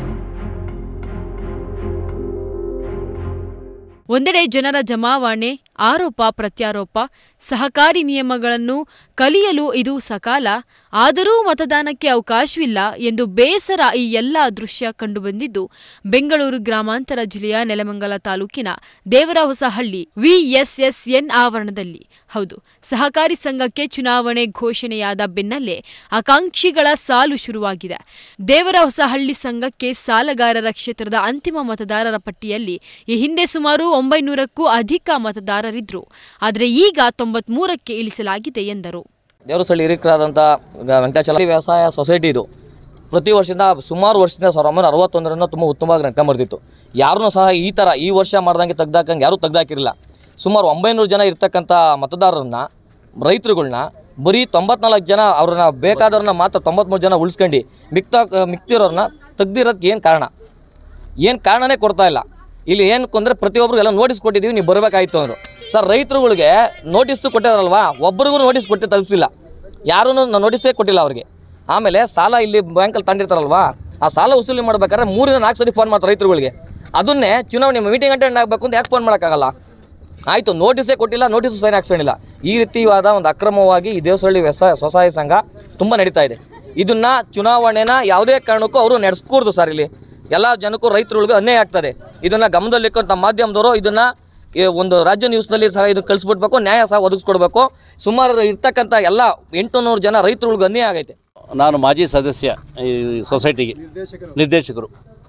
ಒಂದೆಡೆ ಜನರ ಜಮಾವಣೆ ಆರೋಪ ಪ್ರತ್ಯಾರೋಪ ಸಹಕಾರಿ ನಿಯಮಗಳನ್ನು ಕಲಿಯಲು ಇದು ಸಕಾಲ ಆದರೂ ಮತದಾನಕ್ಕೆ ಅವಕಾಶವಿಲ್ಲ ಎಂದು ಬೇಸರ ಈ ಎಲ್ಲ ದೃಶ್ಯ ಕಂಡುಬಂದಿದ್ದು ಬೆಂಗಳೂರು ಗ್ರಾಮಾಂತರ ಜಿಲ್ಲೆಯ ನೆಲಮಂಗಲ ತಾಲೂಕಿನ ದೇವರಹೊಸಹಳ್ಳಿ ವಿಎಸ್ಎಸ್ಎನ್ ಆವರಣದಲ್ಲಿ ಹೌದು ಸಹಕಾರಿ ಸಂಘಕ್ಕೆ ಚುನಾವಣೆ ಘೋಷಣೆಯಾದ ಬೆನ್ನಲ್ಲೇ ಆಕಾಂಕ್ಷಿಗಳ ಸಾಲು ಶುರುವಾಗಿದೆ ದೇವರಹೊಸಹಳ್ಳಿ ಸಂಘಕ್ಕೆ ಸಾಲಗಾರರ ಕ್ಷೇತ್ರದ ಅಂತಿಮ ಮತದಾರರ ಪಟ್ಟಿಯಲ್ಲಿ ಈ ಹಿಂದೆ ಸುಮಾರು ಒಂಬೈನೂರಕ್ಕೂ ಅಧಿಕ ಮತದಾರರಿದ್ರು ಆದರೆ ಈಗ ತೊಂಬತ್ಮೂರಕ್ಕೆ ಇಳಿಸಲಾಗಿದೆ ಎಂದರು ದೇವರಸಳ್ಳಿ ಹಿರಿಕರಾದಂಥ ವೆಂಕಟಾಚಲ ವ್ಯವಸಾಯ ಸೊಸೈಟಿ ಇದು ಪ್ರತಿ ವರ್ಷದಿಂದ ಸುಮಾರು ವರ್ಷದಿಂದ ಸಾವಿರದ ಒಂಬೈನೂರ ಅರವತ್ತೊಂದರನ್ನು ತುಂಬ ಉತ್ತಮವಾಗಿ ನಡ್ಕೊಂಬರ್ತಿತ್ತು ಯಾರನ್ನೂ ಸಹ ಈ ಥರ ಈ ವರ್ಷ ಮಾಡ್ದಂಗೆ ತೆಗ್ದಾಕಂಗೆ ಯಾರೂ ತೆಗ್ದಾಕಿರಲಿಲ್ಲ ಸುಮಾರು ಒಂಬೈನೂರು ಜನ ಇರ್ತಕ್ಕಂಥ ಮತದಾರರನ್ನ ರೈತರುಗಳ್ನ ಬರೀ ತೊಂಬತ್ನಾಲ್ಕು ಜನ ಅವ್ರನ್ನ ಬೇಕಾದವ್ರನ್ನ ಮಾತ್ರ ತೊಂಬತ್ಮೂರು ಜನ ಉಳಿಸ್ಕೊಂಡು ಮಿಕ್ತ ಮಿಕ್ತಿರೋರನ್ನ ತೆಗ್ದಿರೋದಕ್ಕೆ ಏನು ಕಾರಣ ಏನು ಕಾರಣನೇ ಕೊಡ್ತಾ ಇಲ್ಲ ಇಲ್ಲಿ ಏನಕ್ಕೆ ಅಂದರೆ ಪ್ರತಿಯೊಬ್ಬರಿಗೂ ಎಲ್ಲ ನೋಟಿಸ್ ಕೊಟ್ಟಿದ್ದೀವಿ ನೀವು ಬರಬೇಕಾಯ್ತು ಅಂದರು ಸರ್ ರೈತರುಗಳಿಗೆ ನೋಟಿಸ್ ಕೊಟ್ಟಿದಾರಲ್ವಾ ಒಬ್ರಿಗೂ ನೋಟಿಸ್ ಕೊಟ್ಟು ತಲುಪಿಲ್ಲ ಯಾರೂ ನೋಟಿಸೇ ಕೊಟ್ಟಿಲ್ಲ ಅವ್ರಿಗೆ ಆಮೇಲೆ ಸಾಲ ಇಲ್ಲಿ ಬ್ಯಾಂಕಲ್ಲಿ ತಂದಿರ್ತಾರಲ್ವಾ ಆ ಸಾಲ ವಸೂಲಿ ಮಾಡ್ಬೇಕಾದ್ರೆ ಮೂರಿಂದ ನಾಲ್ಕು ಸರಿ ಫೋನ್ ಮಾಡ್ತಾರೆ ರೈತರುಗಳಿಗೆ ಅದನ್ನೇ ಚುನಾವಣೆ ಮೀಟಿಂಗ್ ಅಟೆಂಡ್ ಆಗಬೇಕು ಅಂತ ಯಾಕೆ ಫೋನ್ ಮಾಡೋಕ್ಕಾಗಲ್ಲ ಆಯಿತು ನೋಟಿಸೇ ಕೊಟ್ಟಿಲ್ಲ ನೋಟಿಸು ಸೈನ್ ಹಾಕ್ಸೋಣಿಲ್ಲ ಈ ರೀತಿಯಾದ ಒಂದು ಅಕ್ರಮವಾಗಿ ಈ ದೇವಸಳ್ಳಿ ವ್ಯವಸಾಯ ಸ್ವಸಹಾಯ ಸಂಘ ತುಂಬ ನಡೀತಾ ಇದೆ ಇದನ್ನು ಚುನಾವಣೆನ ಯಾವುದೇ ಕಾರಣಕ್ಕೂ ಅವರು ನಡೆಸ್ಕೂಡ್ದು ಸರ್ ಇಲ್ಲಿ ಎಲ್ಲ ಜನಕ್ಕೂ ರೈತರುಗಳಿಗೂ ಅನ್ಯಾಯ ಆಗ್ತದೆ ಇದನ್ನು ಗಮನದಲ್ಲಿಕ್ಕಂಥ ಮಾಧ್ಯಮದವರು ಇದನ್ನು ಈ ಒಂದು ರಾಜ್ಯ ನ್ಯೂಸ್ನಲ್ಲಿ ಸಹ ಇದು ಕಳಿಸ್ಬಿಡ್ಬೇಕು ನ್ಯಾಯ ಸಹ ಒದಗಿಸ್ಕೊಡ್ಬೇಕು ಸುಮಾರು ಇರ್ತಕ್ಕಂಥ ಎಲ್ಲ ಎಂಟುನೂರು ಜನ ರೈತರುಗಳಿಗೂ ಅನ್ಯಾಯ ಆಗೈತೆ ನಾನು ಮಾಜಿ ಸದಸ್ಯ ಈ ಸೊಸೈಟಿಗೆ ನಿರ್ದೇಶಕರು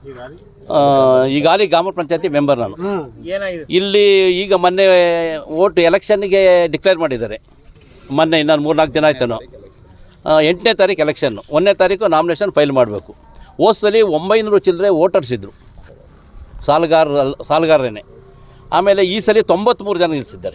ಆ, ಈಗಾಗಲೇ ಗ್ರಾಮ ಪಂಚಾಯತಿ ಮೆಂಬರ್ ನಾನು ಇಲ್ಲಿ ಈಗ ಮೊನ್ನೆ ಓಟ್ ಎಲೆಕ್ಷನ್ಗೆ ಡಿಕ್ಲೇರ್ ಮಾಡಿದ್ದಾರೆ ಮೊನ್ನೆ ಇನ್ನೊಂದು ಮೂರ್ನಾಲ್ಕು ದಿನ ಆಯ್ತೇನೋ ಆ, ಎಂಟನೇ ತಾರೀಕು ಎಲೆಕ್ಷನ್ನು ಒಂದನೇ ತಾರೀಕು ನಾಮಿನೇಷನ್ ಫೈಲ್ ಮಾಡಬೇಕು ಹೋದ್ಸಲಿ ಒಂಬೈನೂರು ಚಿಲ್ಲರೆ ವೋಟರ್ಸ್ ಇದ್ದರು ಸಾಲಗಾರ ಸಾಲಗಾರರೇನೆ ಆಮೇಲೆ ಈ ಸಲ ತೊಂಬತ್ತ್ಮೂರು ಜನ ನಿಲ್ಲಿಸಿದ್ದಾರೆ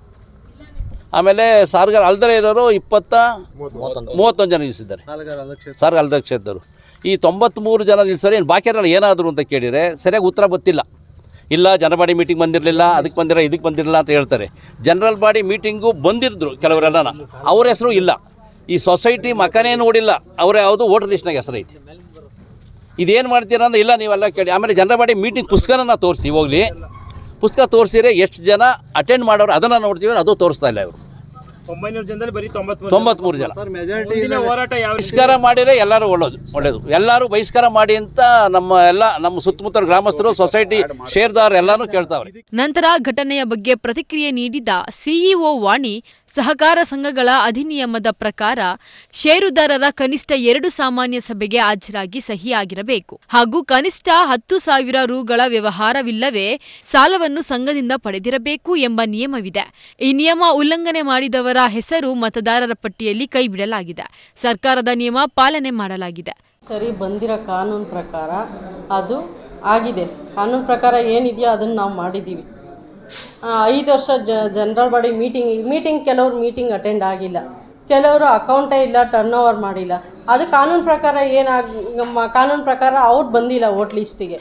ಆಮೇಲೆ ಸಾಲಗಾರ ಅಲ್ದಲೇ ಇರೋರು ಇಪ್ಪತ್ತ ಮೂವತ್ತೊಂದು ಜನ ನಿಲ್ಲಿಸಿದ್ದಾರೆ ಸಾರ್ಗ ಅಲ್ದ ಕ್ಷೇತ್ರದವರು ಈ ತೊಂಬತ್ತ್ಮೂರು ಜನ ನಿಲ್ಲಿಸೋರು ಏನು ಬಾಕಿಯರೆಲ್ಲ ಏನಾದರು ಅಂತ ಕೇಳಿದರೆ ಸರಿಯಾಗಿ ಉತ್ತರ ಗೊತ್ತಿಲ್ಲ ಇಲ್ಲ ಜನರಲ್ ಮೀಟಿಂಗ್ ಬಂದಿರಲಿಲ್ಲ ಅದಕ್ಕೆ ಬಂದಿರ ಇದಕ್ಕೆ ಬಂದಿರಲಿಲ್ಲ ಅಂತ ಹೇಳ್ತಾರೆ ಜನರಲ್ ಬಾಡಿ ಮೀಟಿಂಗು ಬಂದಿರಿದ್ರು ಕೆಲವರೆಲ್ಲನ ಅವ್ರ ಹೆಸರು ಇಲ್ಲ ಈ ಸೊಸೈಟಿ ಮಕನೇ ನೋಡಿಲ್ಲ ಅವರ ಯಾವುದು ವೋಟರ್ ಲಿಸ್ಟ್ನಾಗ ಹೆಸರೈತಿ ಇದೇನು ಮಾಡ್ತೀರಾ ಅಂದ್ರೆ ಇಲ್ಲ ನೀವೆಲ್ಲ ಕೇಳಿ ಆಮೇಲೆ ಜನರಲ್ ಬಾಡಿ ಮೀಟಿಂಗ್ ಪುಸ್ತಕನ ತೋರಿಸಿ ಹೋಗಲಿ ಪುಸ್ತಕ ತೋರಿಸಿದ್ರೆ ಎಷ್ಟು ಜನ ಅಟೆಂಡ್ ಮಾಡೋರು ಅದನ್ನು ನೋಡ್ತೀವಿ ಅದು ತೋರಿಸ್ತಾ ಇಲ್ಲ ಇವರು ಒಂಬೈನೂರು ಜನದಲ್ಲಿ ಬರೀ ತೊಂಬತ್ಮೂರು ತೊಂಬತ್ಮೂರು ಜನ ಮುಂದಿನ ಹೋರಾಟ ಯಾವ ರೀತಿ ಬಹಿಷ್ಕಾರ ಮಾಡಿದ್ರೆ ಎಲ್ಲರೂ ಒಳ್ಳೇದು ಒಳ್ಳೇದು ಎಲ್ಲರೂ ಬಹಿಷ್ಕಾರ ಮಾಡಿ ಅಂತ ನಮ್ಮ ಎಲ್ಲ ನಮ್ಮ ಸುತ್ತಮುತ್ತ ಗ್ರಾಮಸ್ಥರು ಸೊಸೈಟಿ ಷೇರ್ದಾರ್ ಎಲ್ಲರೂ ಕೇಳ್ತಾವ್ರೆ ನಂತರ ಘಟನೆಯ ಬಗ್ಗೆ ಪ್ರತಿಕ್ರಿಯೆ ನೀಡಿದ ಸಿಇಒ ವಾಣಿ ಸಹಕಾರ ಸಂಘಗಳ ಅಧಿನಿಯಮದ ಪ್ರಕಾರ ಷೇರುದಾರರ ಕನಿಷ್ಠ ಎರಡು ಸಾಮಾನ್ಯ ಸಭೆಗೆ ಹಾಜರಾಗಿ ಸಹಿಯಾಗಿರಬೇಕು ಹಾಗೂ ಕನಿಷ್ಠ ಹತ್ತು ಸಾವಿರ ರುಗಳ ವ್ಯವಹಾರವಿಲ್ಲವೇ ಸಾಲವನ್ನು ಸಂಘದಿಂದ ಪಡೆದಿರಬೇಕು ಎಂಬ ನಿಯಮವಿದೆ ಈ ನಿಯಮ ಉಲ್ಲಂಘನೆ ಮಾಡಿದವರ ಹೆಸರು ಮತದಾರರ ಪಟ್ಟಿಯಲ್ಲಿ ಕೈಬಿಡಲಾಗಿದೆ ಸರ್ಕಾರದ ನಿಯಮ ಪಾಲನೆ ಮಾಡಲಾಗಿದೆ ಸರಿ ಬಂದಿರೋ ಕಾನೂನು ಪ್ರಕಾರ ಅದು ಆಗಿದೆ ಕಾನೂನು ಪ್ರಕಾರ ಏನಿದೆಯೋ ಅದನ್ನು ನಾವು ಮಾಡಿದ್ದೀವಿ ಆ, ಐದು ವರ್ಷ ಜ ಜನರಲ್ ಬಾಡಿ ಮೀಟಿಂಗ್ ಮೀಟಿಂಗ್ ಕೆಲವ್ರು ಮೀಟಿಂಗ್ ಅಟೆಂಡ್ ಆಗಿಲ್ಲ ಕೆಲವರು ಅಕೌಂಟೇ ಇಲ್ಲ ಟರ್ನ್ ಓವರ್ ಮಾಡಿಲ್ಲ ಅದು ಕಾನೂನು ಪ್ರಕಾರ ಏನಾಗ ನಮ್ಮ ಕಾನೂನು ಪ್ರಕಾರ ಅವ್ರು ಬಂದಿಲ್ಲ ವೋಟ್ ಲಿಸ್ಟಿಗೆ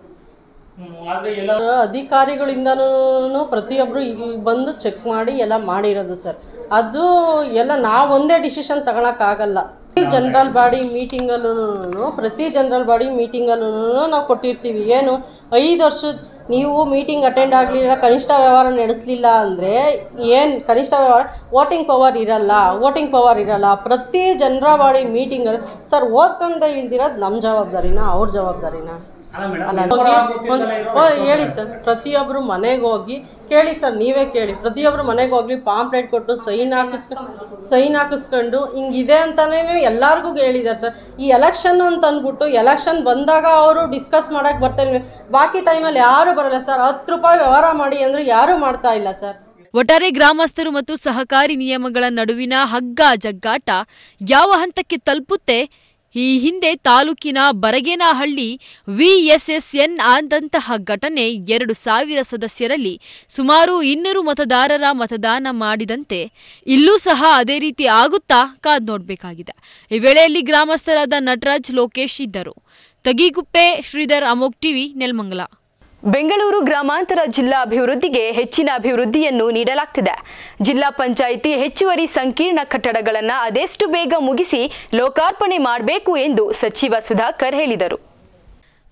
ಅಧಿಕಾರಿಗಳಿಂದನೂ ಪ್ರತಿಯೊಬ್ಬರು ಇಲ್ಲಿ ಬಂದು ಚೆಕ್ ಮಾಡಿ ಎಲ್ಲ ಮಾಡಿರೋದು ಸರ್ ಅದು ಎಲ್ಲ ನಾವು ಒಂದೇ ಡಿಸಿಷನ್ ತಗೊಳಕ್ಕಾಗಲ್ಲ ಪ್ರತಿ ಜನರಲ್ ಬಾಡಿ ಮೀಟಿಂಗಲ್ಲೂ ಪ್ರತಿ ಜನರಲ್ ಬಾಡಿ ಮೀಟಿಂಗಲ್ಲೂ ನಾವು ಕೊಟ್ಟಿರ್ತೀವಿ ಏನು ಐದು ವರ್ಷದ ನೀವು ಮೀಟಿಂಗ್ ಅಟೆಂಡ್ ಆಗಲಿಲ್ಲ ಕನಿಷ್ಠ ವ್ಯವಹಾರ ನಡೆಸಲಿಲ್ಲ ಅಂದರೆ ಏನು ಕನಿಷ್ಠ ವ್ಯವಹಾರ ವೋಟಿಂಗ್ ಪವರ್ ಇರಲ್ಲ ವೋಟಿಂಗ್ ಪವರ್ ಇರಲ್ಲ ಪ್ರತಿ ಜನರ ಬಾಡಿ ಮೀಟಿಂಗಲ್ಲಿ ಸರ್ ಓದ್ಕೊಂಡೆ ಇಲ್ದಿರೋದು ನಮ್ಮ ಜವಾಬ್ದಾರಿನಾ ಅವ್ರ ಜವಾಬ್ದಾರಿನಾ ಅಲ್ಲ ಹೋಗಿ ಒಂದ್- ಓ, ಹೇಳಿ ಸರ್ ಪ್ರತಿಯೊಬ್ಬರು ಮನೆಗೆ ಹೋಗಿ ಕೇಳಿ ಸರ್ ನೀವೇ ಕೇಳಿ ಪ್ರತಿಯೊಬ್ಬರು ಮನೆಗೆ ಹೋಗಿ ಪಾಂಪ್ಲೆಟ್ ಕೊಟ್ಟು ಸೈನ್ ಹಾಕಿಸ್ಕೊಂಡು ಸೈನ್ ಹಾಕಿಸ್ಕೊಂಡು ಹಿಂಗಿದೆ ಅಂತಲೇ ಎಲ್ಲರಿಗೂ ಹೇಳಿದ್ದಾರೆ ಸರ್ ಈ ಎಲೆಕ್ಷನ್ ಅಂತ ಅಂದ್ಬಿಟ್ಟು ಎಲೆಕ್ಷನ್ ಬಂದಾಗ ಅವರು ಡಿಸ್ಕಸ್ ಮಾಡೋಕ್ಕೆ ಬರ್ತಾರೆ ಬಾಕಿ ಟೈಮಲ್ಲಿ ಯಾರೂ ಬರಲ್ಲ ಸರ್ ಹತ್ತು ರೂಪಾಯಿ ವ್ಯವಹಾರ ಮಾಡಿ ಅಂದರೆ ಯಾರೂ ಮಾಡ್ತಾ ಇಲ್ಲ ಸರ್ ಒಟ್ಟಾರೆ ಗ್ರಾಮಸ್ಥರು ಮತ್ತು ಸಹಕಾರಿ ನಿಯಮಗಳ ನಡುವಿನ ಹಗ್ಗ ಜಗ್ಗಾಟ ಯಾವ ಹಂತಕ್ಕೆ ತಲುಪುತ್ತೆ ಈ ಹಿಂದೆ ತಾಲೂಕಿನ ಬರಗೇನಹಳ್ಳಿ ವಿಎಸ್ಎಸ್ಎನ್ ಆದಂತಹ ಘಟನೆ ಎರಡು ಸಾವಿರ ಸದಸ್ಯರಲ್ಲಿ ಸುಮಾರು ಇನ್ನೂರು ಮತದಾರರ ಮತದಾನ ಮಾಡಿದಂತೆ ಇಲ್ಲೂ ಸಹ ಅದೇ ರೀತಿ ಆಗುತ್ತಾ ಕಾದ್ ನೋಡಬೇಕಾಗಿದೆ ಈ ವೇಳೆಯಲ್ಲಿ ಗ್ರಾಮಸ್ಥರಾದ ನಟರಾಜ್ ಲೋಕೇಶ್ ಇದ್ದರು ತಗಿಗುಪ್ಪೆ ಶ್ರೀಧರ್ ಅಮೋಕ್ ಟಿವಿ ನೆಲಮಂಗಲ ಬೆಂಗಳೂರು ಗ್ರಾಮಾಂತರ ಜಿಲ್ಲಾ ಅಭಿವೃದ್ಧಿಗೆ ಹೆಚ್ಚಿನ ಅಭಿವೃದ್ಧಿಯನ್ನು ನೀಡಲಾಗ್ತಿದೆ ಜಿಲ್ಲಾ ಪಂಚಾಯಿತಿ ಹೆಚ್ಚುವರಿ ಸಂಕೀರ್ಣ ಕಟ್ಟಡಗಳನ್ನು ಅದೆಷ್ಟು ಬೇಗ ಮುಗಿಸಿ ಲೋಕಾರ್ಪಣೆ ಮಾಡಬೇಕು ಎಂದು ಸಚಿವ ಸುಧಾಕರ್ ಹೇಳಿದರು